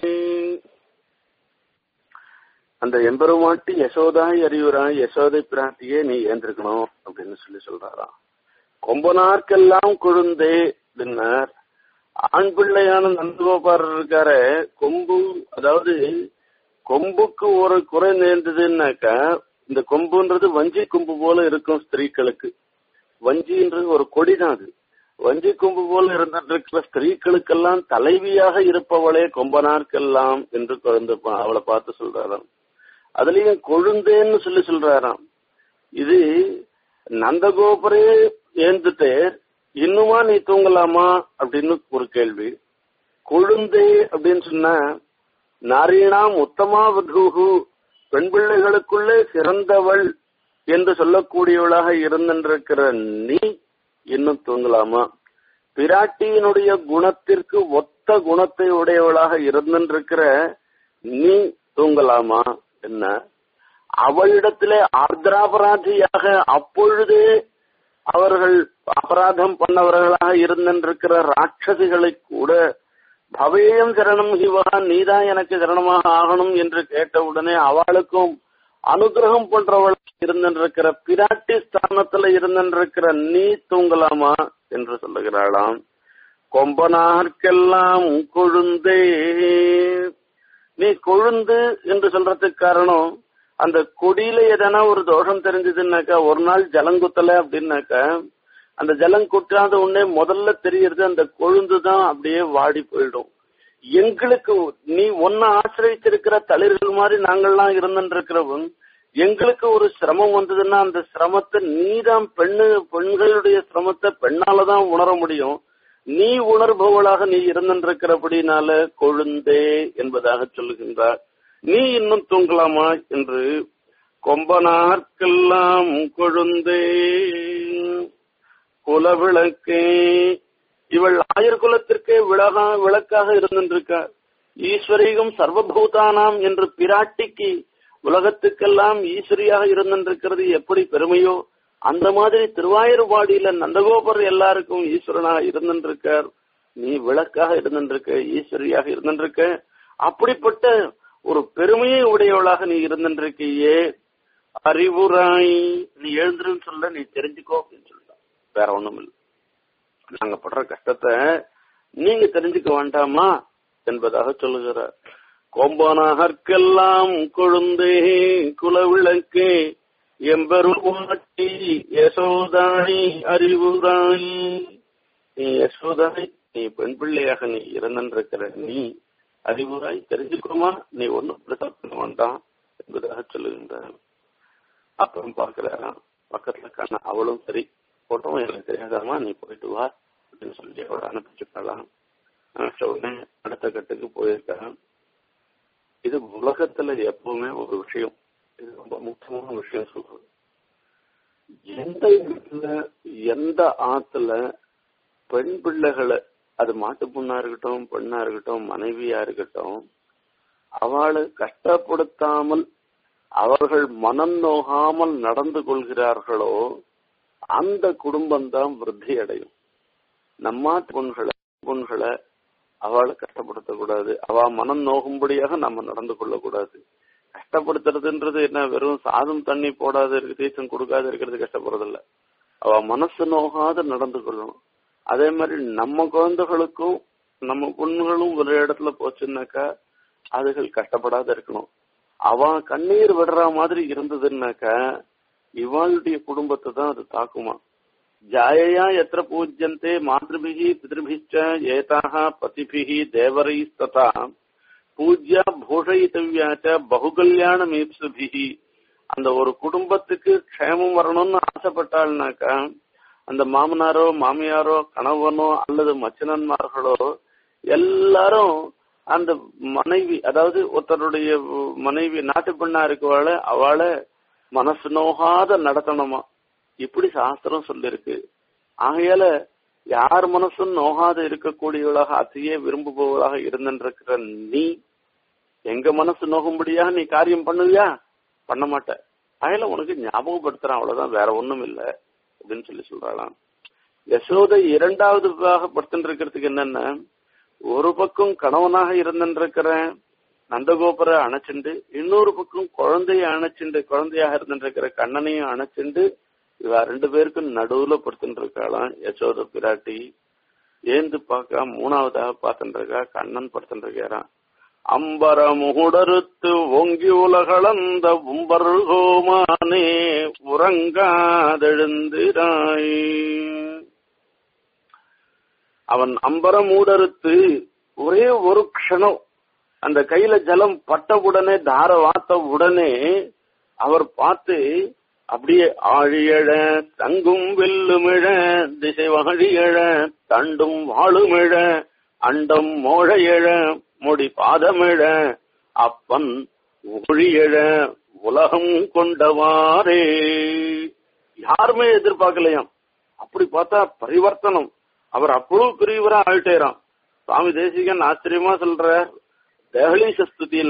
அந்த எம்பெருமாட்டி யசோதாய் அறிவுராய் யசோதை பிராட்டியே நீ ஏந்திருக்கணும் அப்படின்னு சொல்லி சொல்றாராம் கொம்பனார்க்கெல்லாம் கொழுந்தே அப்படின்னார் ஆண் பிள்ளையான நந்தகோபாரர் இருக்காரு கொம்பு அதாவது கொம்புக்கு ஒரு குறை நேர்ந்ததுன்னாக்கா இந்த கொம்புன்றது வஞ்சி கொம்பு போல இருக்கும் ஸ்திரீகளுக்கு வஞ்சின்றது ஒரு கொடிதான் அது வஞ்சி கொம்பு போல இருந்துட்டு இருக்கிற ஸ்திரீகளுக்கெல்லாம் தலைவியாக இருப்பவளே கொம்பனார்க்கெல்லாம் என்று குழந்தை அவளை பார்த்து சொல்றாராம் அதுலயும் கொழுந்தேன்னு சொல்லி சொல்றாராம் இது நந்தகோபுரே ஏந்துட்டு இன்னுமா நீ தூங்கலாமா அப்படின்னு ஒரு கேள்வி கொழுந்தே அப்படின்னு சொன்னா நாரீணாம் உத்தமா வதூகு பெண் பிள்ளைகளுக்குள்ளே சிறந்தவள் என்று சொல்லக்கூடியவளாக இருந்திருக்கிற நீ இன்னும் தூங்கலாமா பிராட்டியினுடைய குணத்திற்கு ஒத்த குணத்தை உடையவளாக இருந்திருக்கிற நீ தூங்கலாமா என்ன அவளிடத்திலே ஆர்திராபராதியாக அப்பொழுதே அவர்கள் அபராதம் பண்ணவர்களாக இருந்திருக்கிற ராட்சசிகளை கூட பவேயம் சரணம் சிவா நீதான் எனக்கு சரணமாக ஆகணும் என்று கேட்டவுடனே அவளுக்கும் அனுகிரகம் பண்றவள் இருந்திருக்கிற பிராட்டி ஸ்தானத்துல இருந்திருக்கிற நீ தூங்கலாமா என்று சொல்லுகிறாளாம் கொம்பனார்க்கெல்லாம் கொழுந்தே நீ கொழுந்து என்று சொல்றதுக்கு காரணம் அந்த கொடியில எதனா ஒரு தோஷம் தெரிஞ்சதுன்னாக்கா ஒரு நாள் ஜலங்குத்தல அப்படின்னாக்கா அந்த ஜலம் குற்றாத உடனே முதல்ல தெரியறது அந்த கொழுந்து தான் அப்படியே வாடி போயிடும் எங்களுக்கு நீ ஒன்ன ஆசிரியச்சிருக்கிற தளிர்கள் மாதிரி நாங்கள்லாம் இருந்துருக்கிறவன் எங்களுக்கு ஒரு சிரமம் வந்ததுன்னா அந்த சிரமத்தை நீதான் பெண்ணு பெண்களுடைய சிரமத்தை பெண்ணாலதான் உணர முடியும் நீ உணர்பவளாக நீ இருந்திருக்கிறபடினால கொழுந்தே என்பதாக சொல்லுகின்றார் நீ இன்னும் தூங்கலாமா என்று கொம்பனார்க்கெல்லாம் கொழுந்தே குலவிளக்கே இவள் ஆயர் குலத்திற்கே விளகா விளக்காக இருந்திருக்கா ஈஸ்வரீகம் சர்வபூதானாம் என்று பிராட்டிக்கு உலகத்துக்கெல்லாம் ஈஸ்வரியாக இருந்திருக்கிறது எப்படி பெருமையோ அந்த மாதிரி திருவாயூர்பாடியில நந்தகோபர் எல்லாருக்கும் ஈஸ்வரனாக இருந்திருக்கார் நீ விளக்காக இருந்திருக்க ஈஸ்வரியாக இருந்திருக்க அப்படிப்பட்ட ஒரு பெருமையை உடையவளாக நீ இருந்திருக்கியே அறிவுராய் நீ எழுந்துருன்னு சொல்ல நீ தெரிஞ்சுக்கோ அப்படின்னு சொல்லலாம் வேற ஒண்ணும் இல்லை நாங்க படுற கஷ்டத்தை நீங்க தெரிஞ்சுக்க வேண்டாமா என்பதாக சொல்லுகிறார் கொம்பனாகற்கெல்லாம் கொழுந்தே குலவிளக்கே எம்பெருமாட்டி யசோதாணி அறிவுராணி நீ யசோதாணி நீ பெண் பிள்ளையாக நீ இறந்திருக்கிற நீ அறிவுராய் தெரிஞ்சுக்கோமா நீ ஒன்னும் பிரசவம் பண்ண வேண்டாம் என்பதாக சொல்லுகின்றார் அப்புறம் பார்க்கிறாராம் பக்கத்துல கண்ண அவளும் சரி போட்டோம் எனக்கு தெரியாதாமா நீ போயிட்டு வா அப்படின்னு சொல்லி அவளை அனுப்பிச்சுக்கலாம் அனுப்பிச்ச உடனே அடுத்த கட்டுக்கு போயிருக்கான் இது உலகத்துல எப்பவுமே ஒரு விஷயம் இது ரொம்ப முக்கியமான விஷயம் சொல்றது எந்த இடத்துல எந்த ஆத்துல பெண் பிள்ளைகளை அது மாட்டு பொண்ணா இருக்கட்டும் பெண்ணா இருக்கட்டும் மனைவியா இருக்கட்டும் அவளை கஷ்டப்படுத்தாமல் அவர்கள் மனம் நோகாமல் நடந்து கொள்கிறார்களோ அந்த குடும்பம் தான் விருத்தி அடையும் நம்மா பொண்களை பொண்களை அவளை கஷ்டப்படுத்தக்கூடாது அவ மனம் நோகும்படியாக நம்ம நடந்து கொள்ளக்கூடாது கஷ்டப்படுத்துறதுன்றது என்ன வெறும் சாதம் தண்ணி போடாத இருக்கு தீசம் கொடுக்காத இருக்கிறது கஷ்டப்படுறது இல்ல அவ மனசு நோகாத நடந்து கொள்ளணும் அதே மாதிரி நம்ம குழந்தைகளுக்கும் நம்ம பொண்ணுகளும் ஒரு இடத்துல போச்சுன்னாக்கா அதுகள் கஷ்டப்படாத இருக்கணும் அவன் கண்ணீர் விடுற மாதிரி இருந்ததுன்னாக்கா இவளுடைய குடும்பத்தை தான் அது தாக்குமா ஜாயையா எத்திர பூஜ்யந்தே மாதபிகி பிதிருபிச்ச ஏதாக பதிபிகி தேவரைஸ்ததா பூஜ்யா பூஷயித்தவியாச்ச பகுகல்யாண மீப்சுபிகி அந்த ஒரு குடும்பத்துக்கு க்ஷேமம் வரணும்னு ஆசைப்பட்டாள்னாக்கா அந்த மாமனாரோ மாமியாரோ கணவனோ அல்லது மச்சனன்மார்களோ எல்லாரும் அந்த மனைவி அதாவது ஒருத்தருடைய மனைவி நாட்டு பெண்ணா இருக்கவாள அவளை மனசு நோகாத நடத்தணுமா இப்படி சாஸ்திரம் சொல்லிருக்கு ஆகையால யார் மனசும் நோகாத இருக்கக்கூடியவளாக அதையே விரும்புபவளாக இருந்திருக்கிற நீ எங்க மனசு நோகும்படியாக நீ காரியம் பண்ணுவியா பண்ண மாட்ட அயல உனக்கு ஞாபகப்படுத்துறான் அவ்வளவுதான் வேற ஒண்ணும் இல்ல அப்படின்னு சொல்லி சொல்றாளாம் யசோதை இரண்டாவது படுத்துட்டு இருக்கிறதுக்கு என்னன்னா ஒரு பக்கம் கணவனாக இருந்திருக்கிறேன் நந்தகோபுர அணைச்சுண்டு இன்னொரு பக்கம் குழந்தைய அணைச்சுண்டு குழந்தையாக இருந்திருக்கிற கண்ணனையும் அணைச்சுண்டு இவ ரெண்டு பேருக்கும் நடுவுல படுத்துட்டு இருக்காளாம் யசோத பிராட்டி ஏந்து பார்க்க மூணாவதாக பார்த்துட்டு இருக்கா கண்ணன் படுத்துட்டு இருக்காராம் அம்பர முகுடறுத்து ஒங்கி உலகளந்த உம்பர்கோமானே உறங்காதெழுந்திராய் அவன் அம்பர மூடறுத்து ஒரே ஒரு க்ஷணம் அந்த கையில ஜலம் பட்ட உடனே தார வாத்த உடனே அவர் பார்த்து அப்படியே ஆழியழ தங்கும் வெல்லுமிழ திசை வாழியழ தண்டும் வாழுமிழ அண்டம் மோழையழ முடி பாதமிழ அப்பன் ஒழியழ உலகம் கொண்டவாரே யாருமே எதிர்பார்க்கலையாம் அப்படி பார்த்தா பரிவர்த்தனம் அவர் அவ்வளவு பெரியவரா ஆயிட்டேராம் சுவாமி தேசிகன் ஆச்சரியமா சொல்ற தேகலீச ஸ்துதியில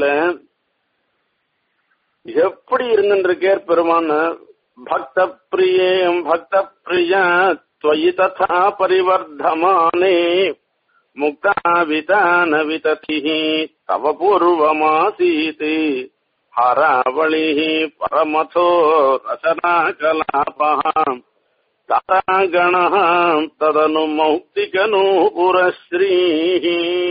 எப்படி இருந்திருக்கேர் பெருமான பக்த பிரியம் பக்த பிரியா त्वयि तथा परिवर्धमाने मुक्तावितान विततिः तव पूर्वमासीत् हरावलिः परमथो रचनाकलापः तथा गणः तदनु मौक्तिकनूपुरश्रीः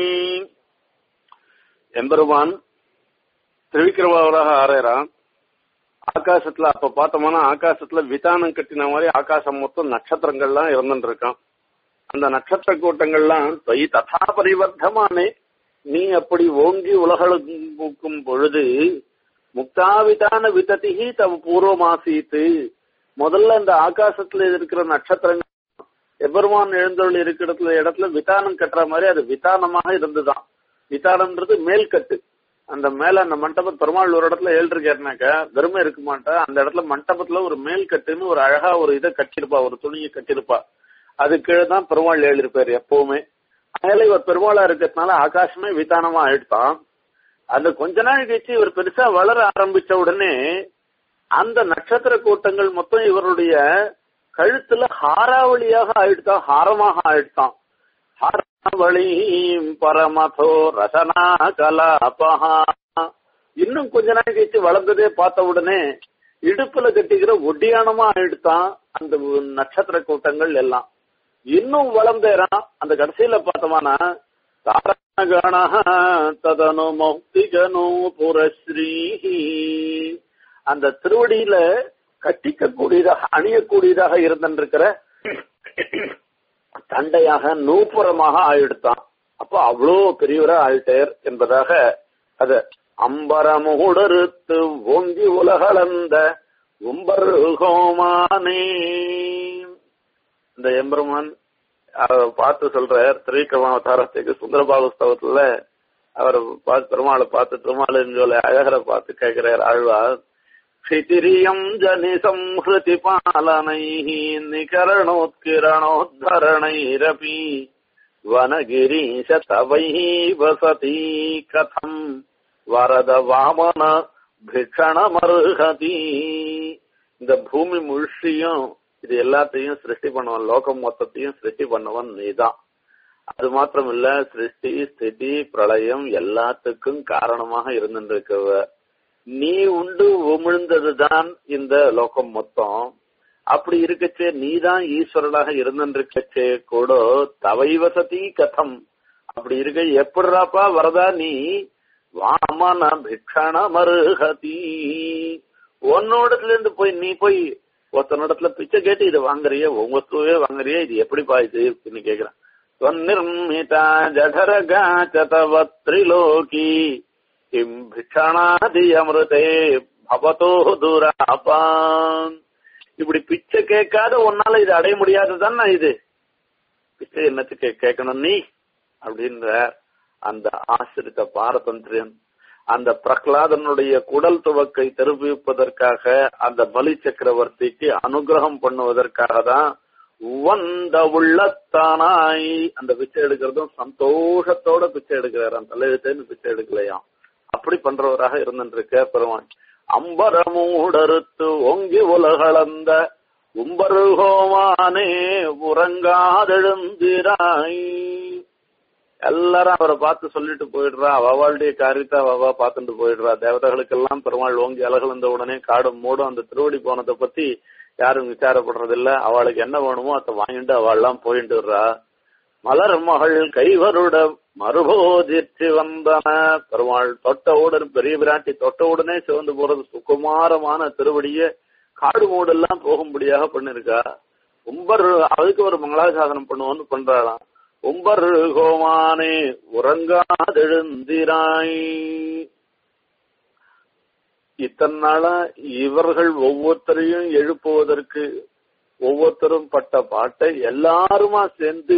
எம்பெருமான் திருவிக்கிரமாவராக ஆறாயிரம் ஆகாசத்துல அப்ப பார்த்தோம்னா ஆகாசத்துல விதானம் கட்டின மாதிரி ஆகாசம் மொத்தம் நட்சத்திரங்கள்லாம் இருந்துட்டு இருக்கான் அந்த நட்சத்திர கூட்டங்கள்லாம் தொய் ததா பரிவர்த்தமானே நீ அப்படி ஓங்கி உலகளுக்கும் பொழுது முக்தாவிதான விததிகி தவ பூர்வமாசீத்து முதல்ல இந்த ஆகாசத்துல இருக்கிற நட்சத்திரங்கள் எபெருமான் எழுந்தொழி இருக்கிற இடத்துல இடத்துல விதானம் கட்டுற மாதிரி அது விதானமாக இருந்துதான் விதானம்ன்றது மேல்கட்டு அந்த மேல அந்த மண்டபம் பெருமாள் ஒரு இடத்துல ஏழ்ருக்காருனாக்கா வெறுமை இருக்க மாட்டா அந்த இடத்துல மண்டபத்துல ஒரு மேல் கட்டுன்னு ஒரு அழகா ஒரு இதை கட்டிருப்பா ஒரு துணியை கட்டிருப்பா அது கீழே தான் பெருமாள் எழுதிருப்பாரு எப்பவுமே அதனால இவர் பெருமாளா இருக்கிறதுனால ஆகாசமே விதானமா ஆயிடுதான் அந்த கொஞ்ச நாள் கழிச்சு இவர் பெருசா வளர ஆரம்பிச்ச உடனே அந்த நட்சத்திர கூட்டங்கள் மொத்தம் இவருடைய கழுத்துல ஹாராவளியாக ஆயிடுதான் ஹாரமாக ஆயிடுதான் ரத்னாவளீம் பரமதோ ரசனா கலாபஹா இன்னும் கொஞ்ச நாள் கழிச்சு வளர்ந்ததே பார்த்த உடனே இடுப்புல கட்டிக்கிற ஒட்டியானமா ஆயிடுத்தான் அந்த நட்சத்திர கூட்டங்கள் எல்லாம் இன்னும் வளர்ந்தேறான் அந்த கடைசியில பார்த்தோம்னா தாரணகண ததனு மௌக்திகனு புரஸ்ரீ அந்த திருவடியில கட்டிக்க கூடியதாக அணியக்கூடியதாக இருந்திருக்கிற தண்டையாக நூப்புறமாக ஆயிடுத்தான் அப்போ அவ்வளோ பெரியவரா ஆயிட்டார் என்பதாக அத அம்பரமுடருத்து ஓங்கி உலகளந்த உம்பர் கோமானே இந்த எம்பெருமான் அவர் பார்த்து சொல்றார் திரைக்கமாவதாரத்துக்கு சுந்தரபாகுஸ்தவத்துல அவர் பார்த்து பெருமாளை பார்த்து பெருமாளின் சொல்ல அழகரை பார்த்து கேட்கிறார் ஆழ்வார் क्षितिरियम् जनि संहृति पालनैः निकरणोत्किरणोद्धरणैरपि वनगिरीश तवैः वसति कथम् वरद वामन பிக்ஷணமருகதி இந்த பூமி முழுஷியும் இது எல்லாத்தையும் சிருஷ்டி பண்ணவன் லோகம் மொத்தத்தையும் சிருஷ்டி பண்ணவன் நீதான் அது மாத்திரம் இல்ல சிருஷ்டி ஸ்திதி பிரளயம் எல்லாத்துக்கும் காரணமாக இருந்துருக்கவ நீ உண்டு உமிழ்ந்ததுதான் இந்த லோகம் மொத்தம் அப்படி இருக்கச்சே நீதான் ஈஸ்வரனாக இருந்திருக்கச்சே கூட தவை வசதி கதம் அப்படி இருக்க எப்படிராப்பா வரதா நீ வாமன பிக்ஷண மருகதி உன்னோடத்துல இருந்து போய் நீ போய் ஒருத்தனிடத்துல பிச்சை கேட்டு இது வாங்குறிய உங்க வஸ்துவே வாங்குறிய இது எப்படிப்பா இது அப்படின்னு கேக்குறான் தொன்னிர்மிதா ஜடரகாச்சதவத்ரிலோகி கிம் பிக்ஷணாதி அமிர்தே பவதோ துராபான் இப்படி பிச்சை கேட்காத உன்னால இது அடைய முடியாதுதானே இது பிச்சை என்னத்துக்கு கேட்கணும் நீ அப்படின்ற அந்த ஆசிரித்த பாரதந்திரியன் அந்த பிரகலாதனுடைய குடல் துவக்கை தெரிவிப்பதற்காக அந்த பலி சக்கரவர்த்திக்கு அனுகிரகம் பண்ணுவதற்காக தான் வந்த உள்ளத்தானாய் அந்த பிச்சை எடுக்கிறதும் சந்தோஷத்தோட பிச்சை எடுக்கிறார் அந்த தலையெழுத்தேன்னு பிச்சை எடுக்கலையாம் அப்படி பண்றவராக இருந்துருக்க பெருமான் அம்பரமூடறுத்து ஓங்கி உலகளந்த உம்பருகோமானே உறங்காதெழுந்திராய் எல்லாரும் அவரை பார்த்து சொல்லிட்டு போயிடுறா அவளுடைய காரியத்தை அவ பார்த்துட்டு போயிடுறா தேவதைகளுக்கெல்லாம் பெருமாள் ஓங்கி அழகுந்த உடனே காடும் மூடும் அந்த திருவடி போனதை பத்தி யாரும் விசாரப்படுறதில்ல அவளுக்கு என்ன வேணுமோ அதை வாங்கிட்டு அவள்லாம் போயிட்டுறா மலர் மகள் கைவருட மறுபோதிற்று வந்தன பெருமாள் தொட்டவுடன் பெரிய பிராட்டி தொட்டவுடனே சிவந்து போறது சுகுமாரமான திருவடிய காடு மூடெல்லாம் போகும்படியாக பண்ணிருக்கா உம்பர் அதுக்கு ஒரு மங்களாசாசனம் பண்ணுவோன்னு பண்றாளாம் உம்பர் கோமானே உறங்காதெழுந்திராய் இத்தனை நாளா இவர்கள் ஒவ்வொருத்தரையும் எழுப்புவதற்கு ஒவ்வொருத்தரும் பட்ட பாட்டை எல்லாருமா சேர்ந்து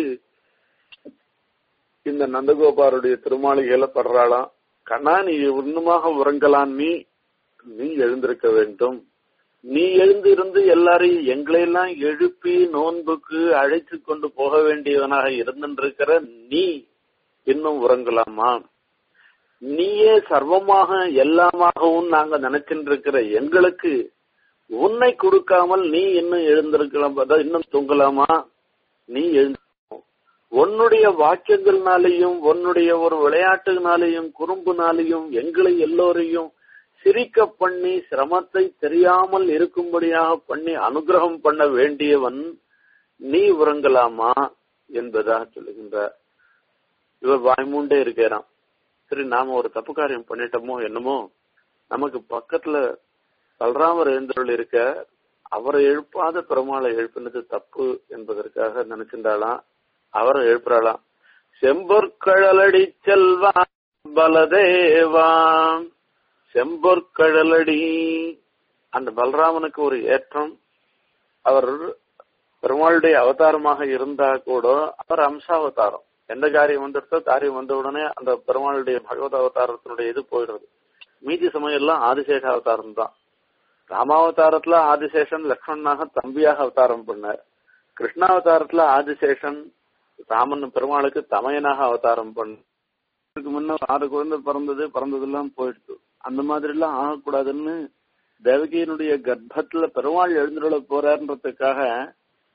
இந்த நந்தகோபாருடைய திருமாளிகையில படுறாளாம் கண்ணா நீ இன்னுமாக உறங்கலாம் நீ நீ எழுந்திருக்க வேண்டும் நீ எழுந்திருந்து எல்லாரையும் எங்களையெல்லாம் எழுப்பி நோன்புக்கு அழைத்து கொண்டு போக வேண்டியவனாக இருந்திருக்கிற நீ இன்னும் உறங்கலாமா நீயே சர்வமாக எல்லாமாகவும் நாங்க நினைச்சிட்டு இருக்கிற எங்களுக்கு உன்னை கொடுக்காமல் நீ இன்னும் எழுந்திருக்கலாம் இன்னும் தூங்கலாமா நீ எழுந்து உன்னுடைய வாக்கியங்கள்னாலையும் உன்னுடைய ஒரு விளையாட்டுனாலையும் குறும்புனாலையும் எங்களை எல்லோரையும் சிரிக்க பண்ணி சிரமத்தை தெரியாமல் இருக்கும்படியாக பண்ணி அனுகிரகம் பண்ண வேண்டியவன் நீ உறங்கலாமா என்பதாக சொல்லுகின்றார் இவர் வாய்மூண்டே இருக்கிறான் சரி நாம ஒரு தப்பு காரியம் பண்ணிட்டோமோ என்னமோ நமக்கு பக்கத்துல பல்ராமர் எழுந்தருள் இருக்க அவரை எழுப்பாத பெருமாளை எழுப்பினது தப்பு என்பதற்காக நினைச்சிருந்தாளாம் அவரை எழுப்புறாளாம் செம்பொற்கழலடி செல்வா பலதேவாம் செம்பொற்கழலடி அந்த பலராமனுக்கு ஒரு ஏற்றம் அவர் பெருமாளுடைய அவதாரமாக இருந்தா கூட அவர் அம்சாவதாரம் எந்த காரியம் வந்துருக்கோ காரியம் வந்த உடனே அந்த பெருமாளுடைய பகவத் அவதாரத்தினுடைய இது போயிடுறது மீதி சமயம் எல்லாம் ஆதிசேஷ அவதாரம் தான் ராமாவதாரத்துல ஆதிசேஷன் லக்ஷ்மணனாக தம்பியாக அவதாரம் பண்ணார் கிருஷ்ணாவதாரத்துல ஆதிசேஷன் ராமன் பெருமாளுக்கு தமையனாக அவதாரம் பண்ண இதுக்கு முன்ன ஆறு குழந்தை பிறந்தது பிறந்ததெல்லாம் போயிடுச்சு அந்த மாதிரி எல்லாம் ஆகக்கூடாதுன்னு தேவகியினுடைய கர்ப்பத்துல பெருமாள் எழுந்துள்ள போறாருன்றதுக்காக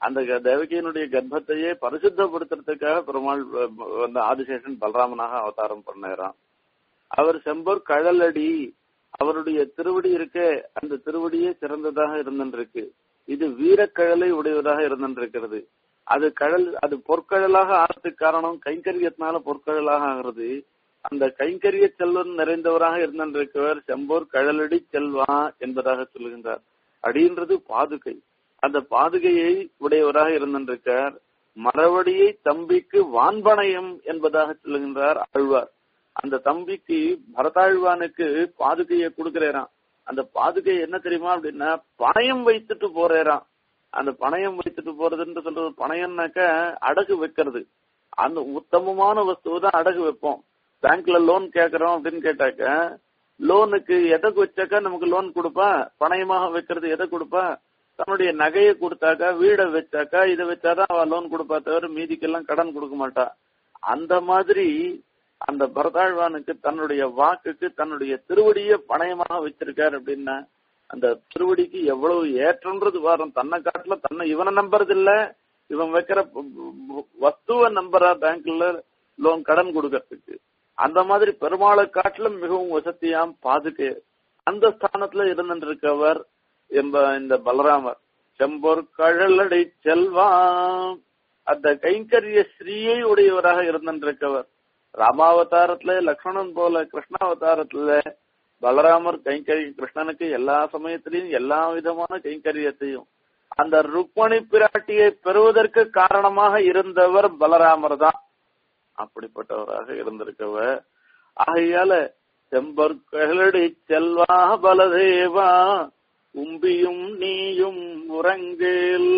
அந்த க- தேவகியினுடைய கர்ப்பத்தையே பரிசுத்தப்படுத்துறதுக்காக பெருமாள் வ- வந்து ஆதிசேஷன் பலராமனாக அவதாரம் பண்ணாராம் அவர் செம்பொர் கழலடி அவருடைய திருவடி இருக்கே அந்த திருவடியே சிறந்ததாக இருந்திருக்கு இது வீரக்கழலை உடையவதாக இருந்திருக்கிறது அது கழல் அது பொற்கழலாக ஆகிறதுக்கு காரணம் கைங்கரியத்தினால பொற்கழலாக ஆகிறது அந்த கைங்கரிய செல்வன் நிறைந்தவராக இருந்திருக்கவர் செம்போர் கழலடி செல்வா என்பதாக சொல்லுகின்றார் அடின்றது பாதுகை அந்த பாதுகையை உடையவராக இருந்திருக்கார் மறுபடியை தம்பிக்கு வான்பணயம் என்பதாக சொல்லுகின்றார் ஆழ்வார் அந்த தம்பிக்கு பரதாழ்வானுக்கு பாதுகையை கொடுக்கிறாராம் அந்த பாதுகை என்ன தெரியுமா அப்படின்னா பணயம் வைத்துட்டு போறேராம் அந்த பணயம் வைத்துட்டு போறதுன்னு சொல்றது பணயம்னாக்க அடகு வைக்கிறது அந்த உத்தமமான வஸ்துவை தான் அடகு வைப்போம் பேங்க்ல லோன் கேக்குறோம் அப்படின்னு கேட்டாக்க லோனுக்கு எதை வச்சாக்கா நமக்கு லோன் கொடுப்பா பணயமாக வைக்கிறது எதை கொடுப்பா தன்னுடைய நகையை கொடுத்தாக்கா வீடை வச்சாக்கா இதை வச்சாதான் அவ லோன் கொடுப்பா தவிர மீதிக்கெல்லாம் கடன் கொடுக்க மாட்டா அந்த மாதிரி அந்த பரதாழ்வானுக்கு தன்னுடைய வாக்குக்கு தன்னுடைய திருவடியை பணயமாக வச்சிருக்காரு அப்படின்னா அந்த திருவடிக்கு எவ்வளவு ஏற்றம்ன்றது வரும் தன்னை காட்டுல தன்னை இவனை நம்புறது இல்ல இவன் வைக்கிற ப- ப- வஸ்துவ நம்பரா பேங்க்ல லோன் கடன் கொடுக்கறதுக்கு அந்த மாதிரி பெருமாளை காட்டிலும் மிகவும் வசதியாம் பாதுகை அந்த ஸ்தானத்துல இருந்திருக்கவர் என்ப இந்த பலராமர் செம்பொர் கழலடை செல்வாம் அந்த கைங்கரிய ஸ்ரீயை உடையவராக இருந்திருக்கவர் ராமாவதாரத்துல லக்ஷ்மணன் போல கிருஷ்ணாவதாரத்துல பலராமர் கைங்கரிய கிருஷ்ணனுக்கு எல்லா சமயத்திலையும் எல்லா விதமான கைங்கரியத்தையும் அந்த ருக்மணி பிராட்டியை பெறுவதற்கு காரணமாக இருந்தவர் பலராமர் தான் அப்படிப்பட்டவராக இருந்திருக்கவர் ஆகையால செம்பற்களடி செல்வா பலதேவா உம்பியும் நீயும் உறங்கேல்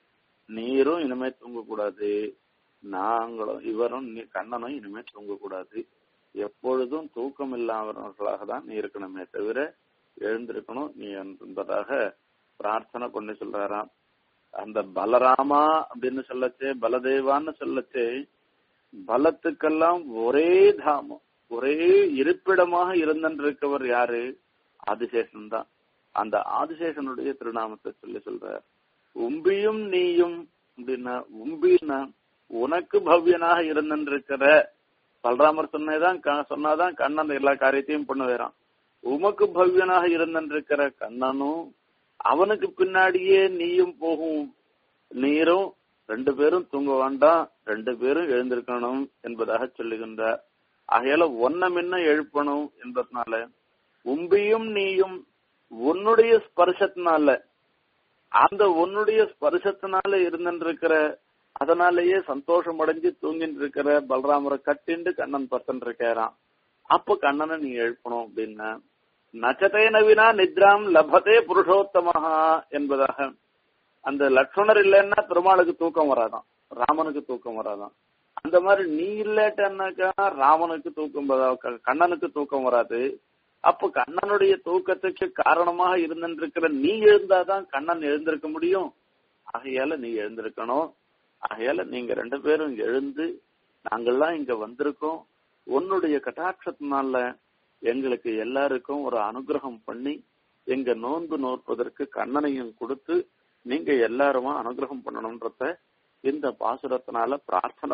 நீரும் இனிமே தூங்கக்கூடாது நாங்களும் இவரும் நீ கண்ணனும் இனிமே தூங்கக்கூடாது எப்பொழுதும் தூக்கம் இல்லாதவர்களாக தான் நீ இருக்கணுமே தவிர எழுந்திருக்கணும் நீ என்பதாக பிரார்த்தனை பண்ணி சொல்றாராம் அந்த பலராமா அப்படின்னு சொல்லச்சே பலதேவான்னு சொல்லச்சே பலத்துக்கெல்லாம் ஒரே தாமம் ஒரே இருப்பிடமாக இருந்திருக்கவர் யாரு ஆதிசேஷன் தான் அந்த ஆதிசேஷனுடைய திருநாமத்தை சொல்லி சொல்றார் உம்பியும் நீயும் அப்படின்னா உம்பின்னா உனக்கு பவ்யனாக இருந்திருக்கிற பலராமர் சொன்னதான் க- சொன்னாதான் கண்ணன் எல்லா காரியத்தையும் பண்ணுவேறான் உமக்கு பவ்யனாக இருந்திருக்கிற கண்ணனும் அவனுக்கு பின்னாடியே நீயும் போகும் நீரும் ரெண்டு பேரும் தூங்க வேண்டாம் ரெண்டு பேரும் எழுந்திருக்கணும் என்பதாக சொல்லுகின்றார் ஆகையால ஒன்ன முன்ன எழுப்பணும் என்பதனால உம்பியும் நீயும் உன்னுடைய ஸ்பர்சத்தினால அந்த உன்னுடைய ஸ்பர்சத்தினால இருந்திருக்கிற அதனாலேயே சந்தோஷம் அடைஞ்சு தூங்கிட்டு இருக்கிற பலராமரை கட்டிண்டு கண்ணன் பத்தன் இருக்காராம் அப்ப கண்ணனை நீ எழுப்பணும் அப்படின்னா நச்சதே நவீனா நித்ராம் லபதே புருஷோத்தமஹா என்பதாக அந்த லக்ஷ்மணர் இல்லைன்னா பெருமாளுக்கு தூக்கம் வராதாம் ராமனுக்கு தூக்கம் வராதாம் அந்த மாதிரி நீ இல்லாட்டன்னாக்கா ராமனுக்கு தூக்கம் வரா- க- கண்ணனுக்கு தூக்கம் வராது அப்ப கண்ணனுடைய தூக்கத்துக்கு காரணமாக இருந்திருக்கிற நீ எழுந்தாதான் கண்ணன் எழுந்திருக்க முடியும் ஆகையால நீ எழுந்திருக்கணும் ஆகையால நீங்க ரெண்டு பேரும் எழுந்து நாங்கெல்லாம் இங்க வந்திருக்கோம் உன்னுடைய கட்டாட்சத்தினால எங்களுக்கு எல்லாருக்கும் ஒரு அனுகிரகம் பண்ணி எங்க நோன்பு நோற்பதற்கு கண்ணனையும் கொடுத்து நீங்க எல்லாருமா அனுகிரகம் பண்ணணும்ன்றத இந்த பாசுரத்தினால பிரார்த்தனை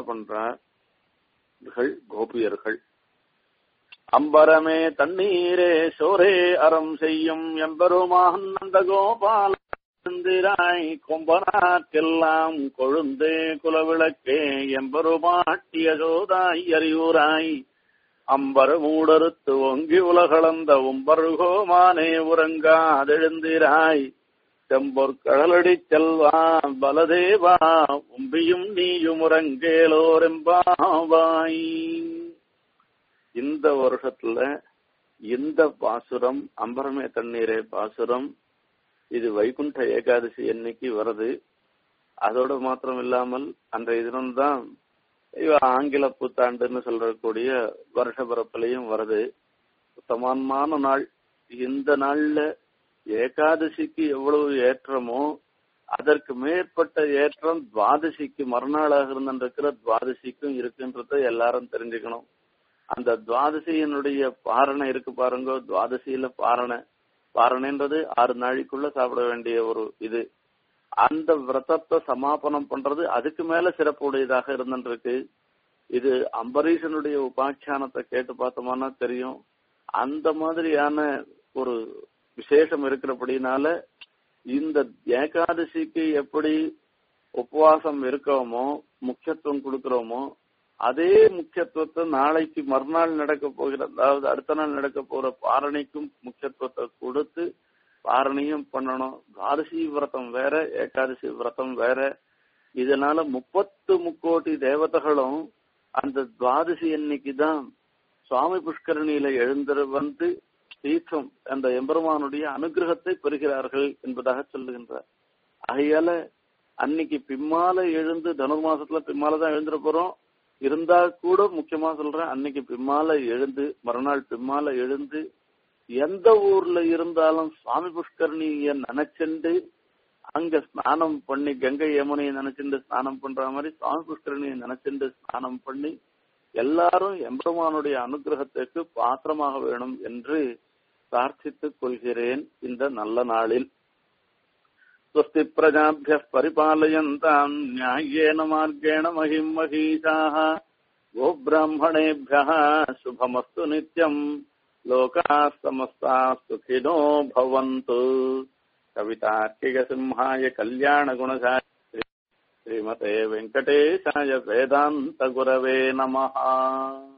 பண்றார்கள் கோபியர்கள் அம்பரமே தண்ணீரே சோரே அறம் செய்யும் எம்பெருமான் நந்த கோபால செந்திராய் கொம்பனாக்கெல்லாம் கொழுந்தே குலவிளக்கே எம்பெருமாட்டிய சோதாய் அறிவுராய் அம்பர் மூடறுத்து ஒங்கி உலகளந்த உம்பருகோமானே உறங்காதெழுந்திராய் செம்பொற் கடலடி செல்வா பலதேவா உம்பியும் நீயும் உறங்கேலோரெம்பாவாய் இந்த வருஷத்துல இந்த பாசுரம் அம்பரமே தண்ணீரே பாசுரம் இது வைகுண்ட ஏகாதசி அன்னைக்கு வருது அதோட மாத்திரம் இல்லாமல் அன்றைய தினம்தான் இவ ஆங்கில புத்தாண்டுன்னு சொல்லக்கூடிய வருஷ பிறப்பிலையும் வருது சமானமான நாள் இந்த நாள்ல ஏகாதசிக்கு எவ்வளவு ஏற்றமோ அதற்கு மேற்பட்ட ஏற்றம் துவாதசிக்கு மறுநாளாக இருந்திருக்கிற துவாதசிக்கும் இருக்குன்றத எல்லாரும் தெரிஞ்சுக்கணும் அந்த துவாதசியினுடைய பாரணை இருக்கு பாருங்க துவாதசியில பாரணை பாரணைன்றது ஆறு நாளைக்குள்ள சாப்பிட வேண்டிய ஒரு இது அந்த விரதத்தை சமாபனம் பண்றது அதுக்கு மேல சிறப்புடையதாக இருந்துருக்கு இது அம்பரீஷனுடைய உபாக்கியானத்தை கேட்டு பார்த்தோம்னா தெரியும் அந்த மாதிரியான ஒரு விசேஷம் இருக்கிறபடினால இந்த ஏகாதசிக்கு எப்படி உபவாசம் இருக்கோமோ முக்கியத்துவம் கொடுக்கிறோமோ அதே முக்கியத்துவத்தை நாளைக்கு மறுநாள் நடக்க போகிற அதாவது அடுத்த நாள் நடக்க போற பாரணிக்கும் முக்கியத்துவத்தை கொடுத்து பாரணியும் பண்ணணும் துவாதசி விரதம் வேற ஏகாதசி விரதம் வேற இதனால முப்பத்து முக்கோடி தேவதைகளும் அந்த துவாதசி அன்னைக்கு தான் சுவாமி புஷ்கரணியில எழுந்திரு வந்து தீர்த்தம் அந்த எம்பெருமானுடைய அனுகிரகத்தை பெறுகிறார்கள் என்பதாக சொல்லுகின்றார் ஆகையால அன்னைக்கு பிம்மால எழுந்து தனுர்மாசத்துல பிம்மால தான் எழுந்துட போறோம் இருந்தா கூட முக்கியமா சொல்றேன் அன்னைக்கு பிம்மால எழுந்து மறுநாள் பிம்மால எழுந்து எந்த ஊர்ல இருந்தாலும் சுவாமி புஷ்கரணிய நினைச்சுண்டு அங்க ஸ்நானம் பண்ணி கங்கை யமுனையை நினைச்சுண்டு ஸ்நானம் பண்ற மாதிரி சுவாமி புஷ்கரணியை நினைச்சுண்டு ஸ்நானம் பண்ணி எல்லாரும் எம்பெருமானுடைய அனுகிரகத்திற்கு பாத்திரமாக வேணும் என்று பிரார்த்தித்துக் கொள்கிறேன் இந்த நல்ல நாளில் स्वस्ति प्रजाभ्यः परिपालयन्ताम् न्याय्येन मार्गेण महिम् महीषाः गोब्राह्मणेभ्यः शुभमस्तु नित्यम् लोकाः समस्ताः सुखिनो भवन्तु कवितार्किकसिंहाय कल्याणगुणशास्त्री श्रीमते वेङ्कटेशाय वेदान्तगुरवे नमः